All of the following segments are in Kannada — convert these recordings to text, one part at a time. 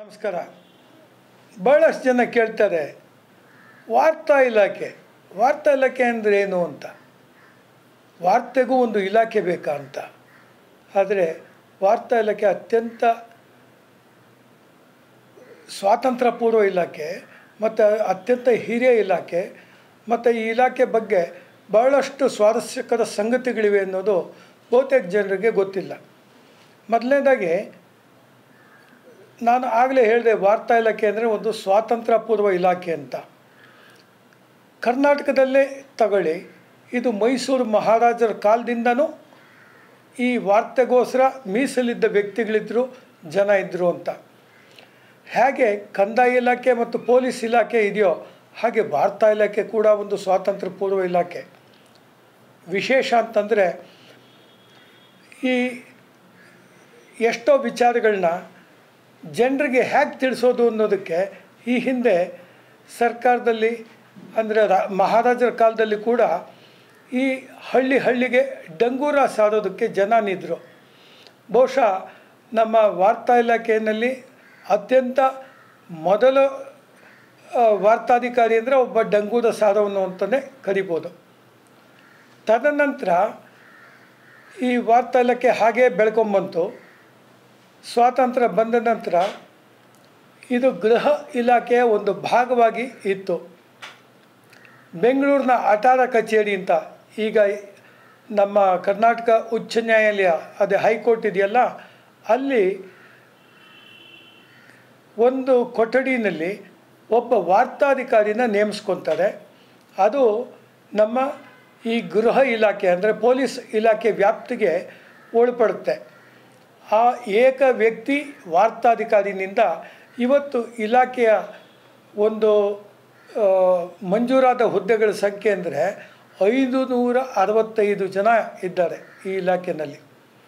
ನಮಸ್ಕಾರ ಭಾಳಷ್ಟು ಜನ ಕೇಳ್ತಾರೆ ವಾರ್ತಾ ಇಲಾಖೆ ವಾರ್ತಾ ಇಲಾಖೆ ಅಂದರೆ ಏನು ಅಂತ ವಾರ್ತೆಗೂ ಒಂದು ಇಲಾಖೆ ಬೇಕಾ ಅಂತ ಆದರೆ ವಾರ್ತಾ ಇಲಾಖೆ ಅತ್ಯಂತ ಸ್ವಾತಂತ್ರ್ಯ ಪೂರ್ವ ಇಲಾಖೆ ಮತ್ತು ಅತ್ಯಂತ ಹಿರಿಯ ಇಲಾಖೆ ಮತ್ತು ಈ ಇಲಾಖೆ ಬಗ್ಗೆ ಬಹಳಷ್ಟು ಸ್ವಾರಸ್ಯಕರ ಸಂಗತಿಗಳಿವೆ ಅನ್ನೋದು ಬಹುತೇಕ ಜನರಿಗೆ ಗೊತ್ತಿಲ್ಲ ಮೊದಲನೇದಾಗಿ ನಾನು ಆಗಲೇ ಹೇಳಿದೆ ವಾರ್ತಾ ಇಲಾಖೆ ಅಂದರೆ ಒಂದು ಸ್ವಾತಂತ್ರ್ಯ ಪೂರ್ವ ಇಲಾಖೆ ಅಂತ ಕರ್ನಾಟಕದಲ್ಲೇ ತಗೊಳ್ಳಿ ಇದು ಮೈಸೂರು ಮಹಾರಾಜರ ಕಾಲದಿಂದನೂ ಈ ವಾರ್ತೆಗೋಸ್ಕರ ಮೀಸಲಿದ್ದ ವ್ಯಕ್ತಿಗಳಿದ್ದರು ಜನ ಇದ್ದರು ಅಂತ ಹೇಗೆ ಕಂದಾಯ ಇಲಾಖೆ ಮತ್ತು ಪೊಲೀಸ್ ಇಲಾಖೆ ಇದೆಯೋ ಹಾಗೆ ವಾರ್ತಾ ಇಲಾಖೆ ಕೂಡ ಒಂದು ಸ್ವಾತಂತ್ರ್ಯ ಪೂರ್ವ ಇಲಾಖೆ ವಿಶೇಷ ಅಂತಂದರೆ ಈ ಎಷ್ಟೋ ವಿಚಾರಗಳನ್ನ ಜನರಿಗೆ ಹೇಗೆ ತಿಳಿಸೋದು ಅನ್ನೋದಕ್ಕೆ ಈ ಹಿಂದೆ ಸರ್ಕಾರದಲ್ಲಿ ಅಂದರೆ ರಾ ಮಹಾರಾಜರ ಕಾಲದಲ್ಲಿ ಕೂಡ ಈ ಹಳ್ಳಿ ಹಳ್ಳಿಗೆ ಡಂಗೂರ ಸಾರೋದಕ್ಕೆ ಜನ ನಿದ್ರು ಬಹುಶಃ ನಮ್ಮ ವಾರ್ತಾ ಇಲಾಖೆಯಲ್ಲಿ ಅತ್ಯಂತ ಮೊದಲ ಆ, ವಾರ್ತಾಧಿಕಾರಿ ಅಂದರೆ ಒಬ್ಬ ಡಂಗೂರ ಸಾರವನು ಅಂತಲೇ ಕರಿಬೋದು ತದನಂತರ ಈ ವಾರ್ತಾ ಇಲಾಖೆ ಹಾಗೇ ಬೆಳ್ಕೊಂಬಂತು ಸ್ವಾತಂತ್ರ್ಯ ಬಂದ ನಂತರ ಇದು ಗೃಹ ಇಲಾಖೆಯ ಒಂದು ಭಾಗವಾಗಿ ಇತ್ತು ಬೆಂಗಳೂರಿನ ಅಟಾರ ಕಚೇರಿ ಅಂತ ಈಗ ನಮ್ಮ ಕರ್ನಾಟಕ ಉಚ್ಚ ನ್ಯಾಯಾಲಯ ಅದೇ ಹೈಕೋರ್ಟ್ ಇದೆಯಲ್ಲ ಅಲ್ಲಿ ಒಂದು ಕೊಠಡಿನಲ್ಲಿ ಒಬ್ಬ ವಾರ್ತಾಧಿಕಾರಿನ ನೇಮಿಸ್ಕೊತಾರೆ ಅದು ನಮ್ಮ ಈ ಗೃಹ ಇಲಾಖೆ ಅಂದರೆ ಪೊಲೀಸ್ ಇಲಾಖೆ ವ್ಯಾಪ್ತಿಗೆ ಒಳಪಡುತ್ತೆ ಆ ಏಕ ವ್ಯಕ್ತಿ ವಾರ್ತಾಧಿಕಾರಿನಿಂದ ಇವತ್ತು ಇಲಾಖೆಯ ಒಂದು ಆ, ಮಂಜೂರಾದ ಹುದ್ದೆಗಳ ಸಂಖ್ಯೆ ಅಂದರೆ ಐದು ನೂರ ಅರವತ್ತೈದು ಜನ ಇದ್ದಾರೆ ಈ ಇಲಾಖೆಯಲ್ಲಿ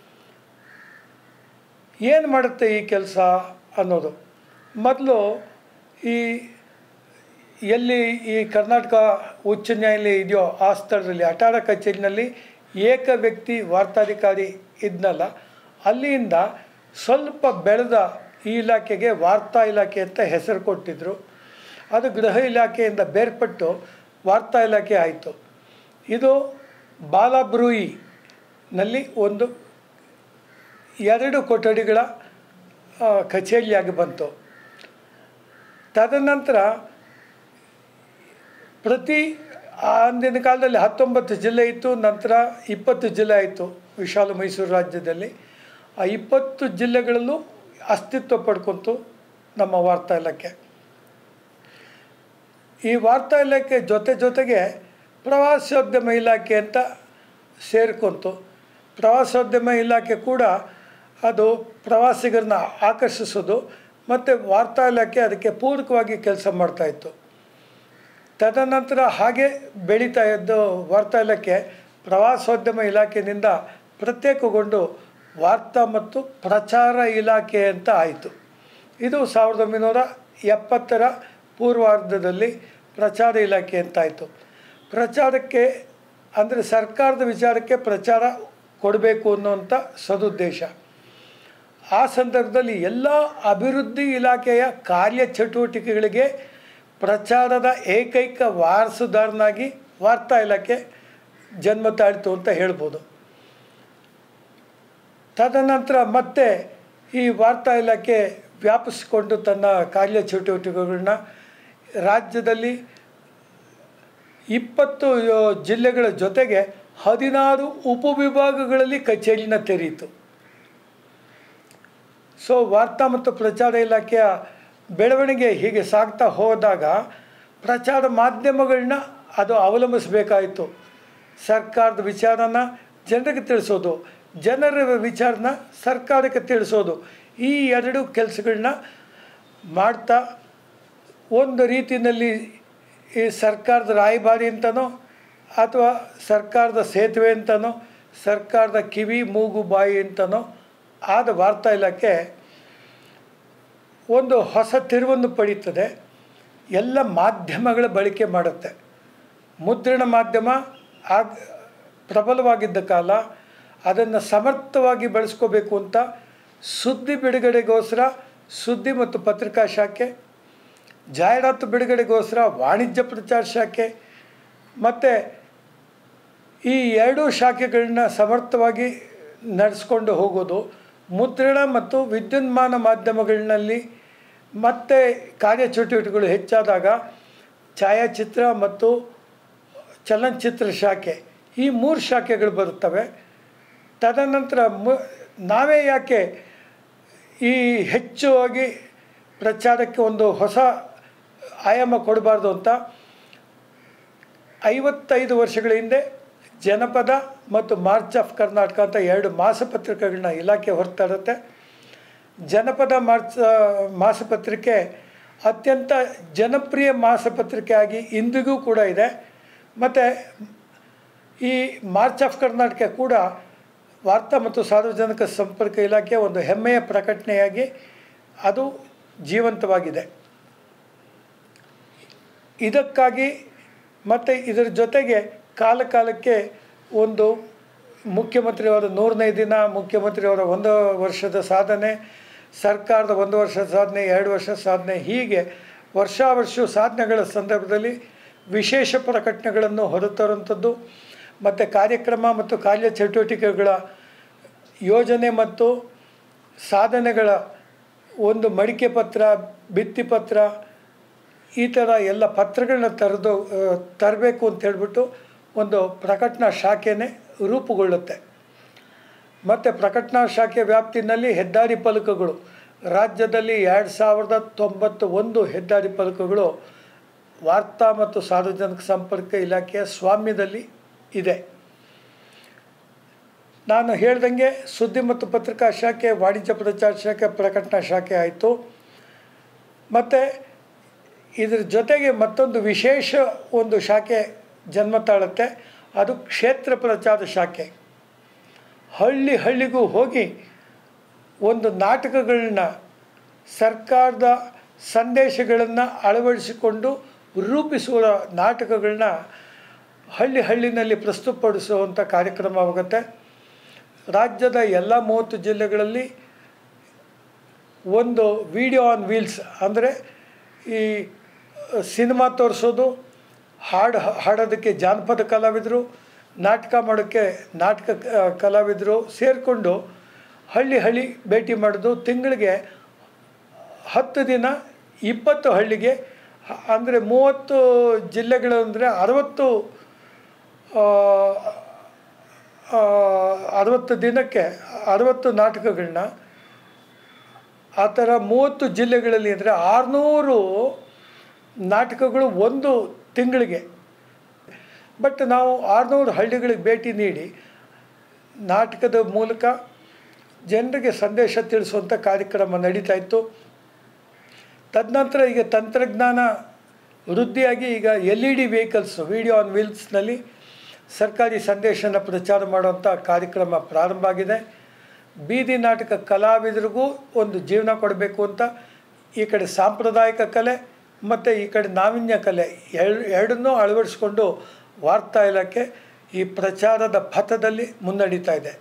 ಏನು ಮಾಡುತ್ತೆ ಈ ಕೆಲಸ ಅನ್ನೋದು ಮೊದಲು ಈ ಎಲ್ಲಿ ಈ ಕರ್ನಾಟಕ ಉಚ್ಚ ನ್ಯಾಯಾಲಯ ಇದೆಯೋ ಆ ಸ್ಥಳದಲ್ಲಿ ಅಟಾರ ಕಚೇರಿನಲ್ಲಿ ಏಕ ವ್ಯಕ್ತಿ ವಾರ್ತಾಧಿಕಾರಿ ಇದ್ನಲ್ಲ ಅಲ್ಲಿಂದ ಸ್ವಲ್ಪ ಬೆಳೆದ ಈ ಇಲಾಖೆಗೆ ವಾರ್ತಾ ಇಲಾಖೆ ಅಂತ ಹೆಸರು ಕೊಟ್ಟಿದ್ದರು ಅದು ಗೃಹ ಇಲಾಖೆಯಿಂದ ಬೇರ್ಪಟ್ಟು ವಾರ್ತಾ ಇಲಾಖೆ ಆಯಿತು ಇದು ಬಾಲಬ್ರೂಯಿನಲ್ಲಿ ಒಂದು ಎರಡು ಕೊಠಡಿಗಳ ಆ, ಕಚೇರಿಯಾಗಿ ಬಂತು ತದನಂತರ ಪ್ರತಿ ಅಂದಿನ ಕಾಲದಲ್ಲಿ ಹತ್ತೊಂಬತ್ತು ಜಿಲ್ಲೆ ಇತ್ತು ನಂತರ ಇಪ್ಪತ್ತು ಜಿಲ್ಲೆ ಆಯಿತು ವಿಶಾಲ ಮೈಸೂರು ರಾಜ್ಯದಲ್ಲಿ ಆ ಇಪ್ಪತ್ತು ಜಿಲ್ಲೆಗಳಲ್ಲೂ ಅಸ್ತಿತ್ವ ಪಡ್ಕೊಂತು ನಮ್ಮ ವಾರ್ತಾ ಇಲಾಖೆ ಈ ವಾರ್ತಾ ಇಲಾಖೆ ಜೊತೆ ಜೊತೆಗೆ ಪ್ರವಾಸೋದ್ಯಮ ಇಲಾಖೆ ಅಂತ ಸೇರ್ಕೊಂತು ಪ್ರವಾಸೋದ್ಯಮ ಇಲಾಖೆ ಕೂಡ ಅದು ಪ್ರವಾಸಿಗರನ್ನ ಆಕರ್ಷಿಸೋದು ಮತ್ತು ವಾರ್ತಾ ಇಲಾಖೆ ಅದಕ್ಕೆ ಪೂರಕವಾಗಿ ಕೆಲಸ ಮಾಡ್ತಾಯಿತ್ತು ತದನಂತರ ಹಾಗೆ ಬೆಳೀತಾ ಇದ್ದು ವಾರ್ತಾ ಇಲಾಖೆ ಪ್ರವಾಸೋದ್ಯಮ ಇಲಾಖೆಯಿಂದ ಪ್ರತ್ಯೇಕಗೊಂಡು ವಾರ್ತಾ ಮತ್ತು ಪ್ರಚಾರ ಇಲಾಖೆ ಅಂತ ಆಯಿತು ಇದು ಸಾವಿರದ ಒಂಬೈನೂರ ಎಪ್ಪತ್ತರ ಪೂರ್ವಾರ್ಧದಲ್ಲಿ ಪ್ರಚಾರ ಇಲಾಖೆ ಅಂತಾಯಿತು ಪ್ರಚಾರಕ್ಕೆ ಅಂದರೆ ಸರ್ಕಾರದ ವಿಚಾರಕ್ಕೆ ಪ್ರಚಾರ ಕೊಡಬೇಕು ಅನ್ನುವಂಥ ಸದುದ್ದೇಶ ಆ ಸಂದರ್ಭದಲ್ಲಿ ಎಲ್ಲ ಅಭಿವೃದ್ಧಿ ಇಲಾಖೆಯ ಕಾರ್ಯಚಟುವಟಿಕೆಗಳಿಗೆ ಪ್ರಚಾರದ ಏಕೈಕ ವಾರಸುದಾರನಾಗಿ ವಾರ್ತಾ ಇಲಾಖೆ ಜನ್ಮ ತಾಳಿತು ಅಂತ ಹೇಳ್ಬೋದು ತದನಂತರ ಮತ್ತೆ ಈ ವಾರ್ತಾ ಇಲಾಖೆ ವ್ಯಾಪಿಸಿಕೊಂಡು ತನ್ನ ಕಾರ್ಯಚಟುವಟಿಕೆಗಳನ್ನ ರಾಜ್ಯದಲ್ಲಿ ಇಪ್ಪತ್ತು ಆ, ಜಿಲ್ಲೆಗಳ ಜೊತೆಗೆ ಹದಿನಾರು ಉಪವಿಭಾಗಗಳಲ್ಲಿ ಕಚೇರಿನ ತೆರೆಯಿತು ಸೊ ವಾರ್ತಾ ಮತ್ತು ಪ್ರಚಾರ ಇಲಾಖೆಯ ಬೆಳವಣಿಗೆ ಹೀಗೆ ಸಾಗ್ತಾ ಹೋದಾಗ ಪ್ರಚಾರ ಮಾಧ್ಯಮಗಳನ್ನ ಅದು ಅವಲಂಬಿಸಬೇಕಾಯಿತು ಸರ್ಕಾರದ ವಿಚಾರನ ಜನರಿಗೆ ತಿಳಿಸೋದು ಜನರ ವಿಚಾರನ ಸರ್ಕಾರಕ್ಕೆ ತಿಳಿಸೋದು ಈ ಎರಡು ಕೆಲಸಗಳನ್ನ ಮಾಡ್ತಾ ಒಂದು ರೀತಿಯಲ್ಲಿ ಈ ಸರ್ಕಾರದ ರಾಯಭಾರಿ ಅಂತನೋ ಅಥವಾ ಸರ್ಕಾರದ ಸೇತುವೆ ಅಂತನೋ ಸರ್ಕಾರದ ಕಿವಿ ಮೂಗು ಬಾಯಿ ಅಂತನೋ ಆದ ವಾರ್ತಾ ಇಲಾಖೆ ಒಂದು ಹೊಸ ತಿರುವನ್ನು ಪಡೀತದೆ ಎಲ್ಲ ಮಾಧ್ಯಮಗಳ ಬಳಕೆ ಮಾಡುತ್ತೆ ಮುದ್ರಣ ಮಾಧ್ಯಮ ಆಗ ಪ್ರಬಲವಾಗಿದ್ದ ಕಾಲ ಅದನ್ನು ಸಮರ್ಥವಾಗಿ ಬಳಸ್ಕೋಬೇಕು ಅಂತ ಸುದ್ದಿ ಬಿಡುಗಡೆಗೋಸ್ಕರ ಸುದ್ದಿ ಮತ್ತು ಪತ್ರಿಕಾ ಶಾಖೆ ಜಾಹೀರಾತು ಬಿಡುಗಡೆಗೋಸ್ಕರ ವಾಣಿಜ್ಯ ಪ್ರಚಾರ ಶಾಖೆ ಮತ್ತು ಈ ಎರಡೂ ಶಾಖೆಗಳನ್ನ ಸಮರ್ಥವಾಗಿ ನಡೆಸ್ಕೊಂಡು ಹೋಗೋದು ಮುದ್ರಣ ಮತ್ತು ವಿದ್ಯುನ್ಮಾನ ಮಾಧ್ಯಮಗಳಲ್ಲಿ ಮತ್ತೆ ಕಾರ್ಯಚಟುವಟಿಕೆಗಳು ಹೆಚ್ಚಾದಾಗ ಛಾಯಾಚಿತ್ರ ಮತ್ತು ಚಲನಚಿತ್ರ ಶಾಖೆ ಈ ಮೂರು ಶಾಖೆಗಳು ಬರುತ್ತವೆ ತದನಂತರ ಮು ನಾವೇ ಯಾಕೆ ಈ ಹೆಚ್ಚುವಾಗಿ ಪ್ರಚಾರಕ್ಕೆ ಒಂದು ಹೊಸ ಆಯಾಮ ಕೊಡಬಾರ್ದು ಅಂತ ಐವತ್ತೈದು ವರ್ಷಗಳ ಹಿಂದೆ ಜನಪದ ಮತ್ತು ಮಾರ್ಚ್ ಆಫ್ ಕರ್ನಾಟಕ ಅಂತ ಎರಡು ಮಾಸಪತ್ರಿಕೆಗಳನ್ನ ಇಲಾಖೆ ಹೊರತಾ ಇರುತ್ತೆ ಜನಪದ ಮಾರ್ಚ್ ಮಾಸಪತ್ರಿಕೆ ಅತ್ಯಂತ ಜನಪ್ರಿಯ ಮಾಸಪತ್ರಿಕೆ ಆಗಿ ಇಂದಿಗೂ ಕೂಡ ಇದೆ ಮತ್ತು ಈ ಮಾರ್ಚ್ ಆಫ್ ಕರ್ನಾಟಕ ಕೂಡ ವಾರ್ತಾ ಮತ್ತು ಸಾರ್ವಜನಿಕ ಸಂಪರ್ಕ ಇಲಾಖೆ ಒಂದು ಹೆಮ್ಮೆಯ ಪ್ರಕಟಣೆಯಾಗಿ ಅದು ಜೀವಂತವಾಗಿದೆ ಇದಕ್ಕಾಗಿ ಮತ್ತು ಇದರ ಜೊತೆಗೆ ಕಾಲ ಕಾಲಕ್ಕೆ ಒಂದು ಮುಖ್ಯಮಂತ್ರಿಯವರ ನೂರನೇ ದಿನ ಮುಖ್ಯಮಂತ್ರಿಯವರ ಒಂದು ವರ್ಷದ ಸಾಧನೆ ಸರ್ಕಾರದ ಒಂದು ವರ್ಷದ ಸಾಧನೆ ಎರಡು ವರ್ಷ ಸಾಧನೆ ಹೀಗೆ ವರ್ಷ ವರ್ಷ ಸಾಧನೆಗಳ ಸಂದರ್ಭದಲ್ಲಿ ವಿಶೇಷ ಪ್ರಕಟಣೆಗಳನ್ನು ಹೊರತರುವಂಥದ್ದು ಮತ್ತು ಕಾರ್ಯಕ್ರಮ ಮತ್ತು ಕಾರ್ಯ ಚಟುವಟಿಕೆಗಳ ಯೋಜನೆ ಮತ್ತು ಸಾಧನೆಗಳ ಒಂದು ಮಡಿಕೆ ಪತ್ರ ಭಿತ್ತಿಪತ್ರ ಈ ಥರ ಎಲ್ಲ ಪತ್ರಗಳನ್ನ ತರೆದು ತರಬೇಕು ಅಂತ ಹೇಳ್ಬಿಟ್ಟು ಒಂದು ಪ್ರಕಟಣಾ ಶಾಖೆನೇ ರೂಪುಗೊಳ್ಳುತ್ತೆ ಮತ್ತು ಪ್ರಕಟಣಾ ಶಾಖೆ ವ್ಯಾಪ್ತಿನಲ್ಲಿ ಹೆದ್ದಾರಿ ಫಲಕಗಳು ರಾಜ್ಯದಲ್ಲಿ ಎರಡು ಸಾವಿರದ ತೊಂಬತ್ತು ಒಂದು ಹೆದ್ದಾರಿ ಫಲಕಗಳು ವಾರ್ತಾ ಮತ್ತು ಸಾರ್ವಜನಿಕ ಸಂಪರ್ಕ ಇಲಾಖೆಯ ಸ್ವಾಮ್ಯದಲ್ಲಿ ಇದೆ ನಾನು ಹೇಳ್ದಂಗೆ ಸುದ್ದಿ ಮತ್ತು ಪತ್ರಿಕಾ ಶಾಖೆ ವಾಣಿಜ್ಯ ಪ್ರಚಾರ ಶಾಖೆ ಪ್ರಕಟಣಾ ಶಾಖೆ ಆಯಿತು ಮತ್ತು ಇದ್ರ ಜೊತೆಗೆ ಮತ್ತೊಂದು ವಿಶೇಷ ಒಂದು ಶಾಖೆ ಜನ್ಮ ತಾಳುತ್ತೆ ಅದು ಕ್ಷೇತ್ರ ಪ್ರಚಾರ ಶಾಖೆ ಹಳ್ಳಿ ಹಳ್ಳಿಗೂ ಹೋಗಿ ಒಂದು ನಾಟಕಗಳನ್ನ ಸರ್ಕಾರದ ಸಂದೇಶಗಳನ್ನು ಅಳವಡಿಸಿಕೊಂಡು ರೂಪಿಸುವ ನಾಟಕಗಳನ್ನ ಹಳ್ಳಿ ಹಳ್ಳಿನಲ್ಲಿ ಪ್ರಸ್ತುತಪಡಿಸುವಂಥ ಕಾರ್ಯಕ್ರಮವಾಗುತ್ತೆ ರಾಜ್ಯದ ಎಲ್ಲ ಮೂವತ್ತು ಜಿಲ್ಲೆಗಳಲ್ಲಿ ಒಂದು ವಿಡಿಯೋ ಆನ್ ವೀಲ್ಸ್ ಅಂದರೆ ಈ ಸಿನಿಮಾ ತೋರಿಸೋದು ಹಾಡು ಹಾಡೋದಕ್ಕೆ ಜಾನಪದ ಕಲಾವಿದರು ನಾಟಕ ಮಾಡೋಕ್ಕೆ ನಾಟಕ ಕಲಾವಿದರು ಸೇರಿಕೊಂಡು ಹಳ್ಳಿ ಹಳ್ಳಿ ಭೇಟಿ ಮಾಡೋದು ತಿಂಗಳಿಗೆ ಹತ್ತು ದಿನ ಇಪ್ಪತ್ತು ಹಳ್ಳಿಗೆ ಅಂದರೆ ಮೂವತ್ತು ಜಿಲ್ಲೆಗಳು ಅಂದರೆ ಅರವತ್ತು ಅರವತ್ತು ದಿನಕ್ಕೆ ಅರವತ್ತು ನಾಟಕಗಳನ್ನ ಆ ಥರ ಮೂವತ್ತು ಜಿಲ್ಲೆಗಳಲ್ಲಿ ಅಂದರೆ ಆರುನೂರು ನಾಟಕಗಳು ಒಂದು ತಿಂಗಳಿಗೆ ಬಟ್ ನಾವು ಆರುನೂರು ಹಳ್ಳಿಗಳಿಗೆ ಭೇಟಿ ನೀಡಿ ನಾಟಕದ ಮೂಲಕ ಜನರಿಗೆ ಸಂದೇಶ ತಿಳಿಸುವಂಥ ಕಾರ್ಯಕ್ರಮ ನಡೀತಾ ಇತ್ತು ತದನಂತರ ಈಗ ತಂತ್ರಜ್ಞಾನ ವೃದ್ಧಿಯಾಗಿ ಈಗ L E D vehicles video on ವೀಲ್ಸ್ನಲ್ಲಿ ಸರ್ಕಾರಿ ಸಂದೇಶನ ಪ್ರಚಾರ ಮಾಡುವಂಥ ಕಾರ್ಯಕ್ರಮ ಪ್ರಾರಂಭ ಆಗಿದೆ ಬೀದಿ ನಾಟಕ ಕಲಾವಿದರಿಗೂ ಒಂದು ಜೀವನ ಕೊಡಬೇಕು ಅಂತ ಈ ಕಡೆ ಸಾಂಪ್ರದಾಯಿಕ ಕಲೆ ಮತ್ತು ಈ ಕಡೆ ನಾವಿನ್ಯ ಕಲೆ ಎರಡು ಎರಡನ್ನೂ ಅಳವಡಿಸ್ಕೊಂಡು ವಾರ್ತಾ ಇಲಾಖೆ ಈ ಪ್ರಚಾರದ ಪಥದಲ್ಲಿ ಮುನ್ನಡೀತಾ ಇದೆ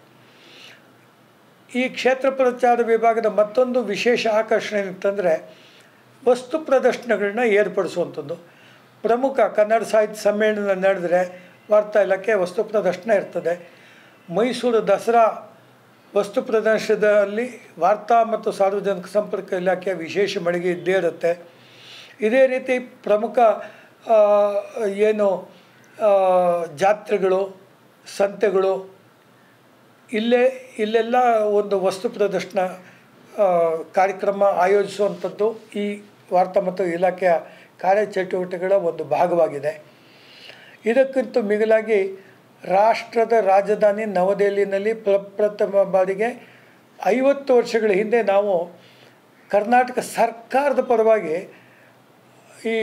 ಈ ಕ್ಷೇತ್ರ ಪ್ರಚಾರ ವಿಭಾಗದ ಮತ್ತೊಂದು ವಿಶೇಷ ಆಕರ್ಷಣೆ ಅಂತಂದರೆ ವಸ್ತು ಪ್ರದರ್ಶನಗಳನ್ನ ಏರ್ಪಡಿಸುವಂಥದ್ದು ಪ್ರಮುಖ ಕನ್ನಡ ಸಾಹಿತ್ಯ ಸಮ್ಮೇಳನ ನಡೆದರೆ ವಾರ್ತಾ ಇಲಾಖೆ ವಸ್ತು ಪ್ರದರ್ಶನ ಇರ್ತದೆ ಮೈಸೂರು ದಸರಾ ವಸ್ತು ಪ್ರದರ್ಶನದಲ್ಲಿ ವಾರ್ತಾ ಮತ್ತು ಸಾರ್ವಜನಿಕ ಸಂಪರ್ಕ ಇಲಾಖೆ ವಿಶೇಷ ಮಳಿಗೆ ಇದ್ದೇ ಇರುತ್ತೆ ಇದೇ ರೀತಿ ಪ್ರಮುಖ ಏನು ಜಾತ್ರೆಗಳು ಸಂತೆಗಳು ಇಲ್ಲೇ ಇಲ್ಲೆಲ್ಲ ಒಂದು ವಸ್ತು ಪ್ರದರ್ಶನ ಕಾರ್ಯಕ್ರಮ ಆಯೋಜಿಸುವಂಥದ್ದು ಈ ವಾರ್ತಾ ಮತ್ತು ಇಲಾಖೆಯ ಕಾರ್ಯಚಟುವಟಿಕೆಗಳ ಒಂದು ಭಾಗವಾಗಿದೆ ಇದಕ್ಕಿಂತ ಮಿಗಿಲಾಗಿ ರಾಷ್ಟ್ರದ ರಾಜಧಾನಿ ನವದೆಹಲಿಯಲ್ಲಿ ಪ್ರಪ್ರಥಮ ಬಾರಿಗೆ ಐವತ್ತು ವರ್ಷಗಳ ಹಿಂದೆ ನಾವು ಕರ್ನಾಟಕ ಸರ್ಕಾರದ ಪರವಾಗಿ ಈ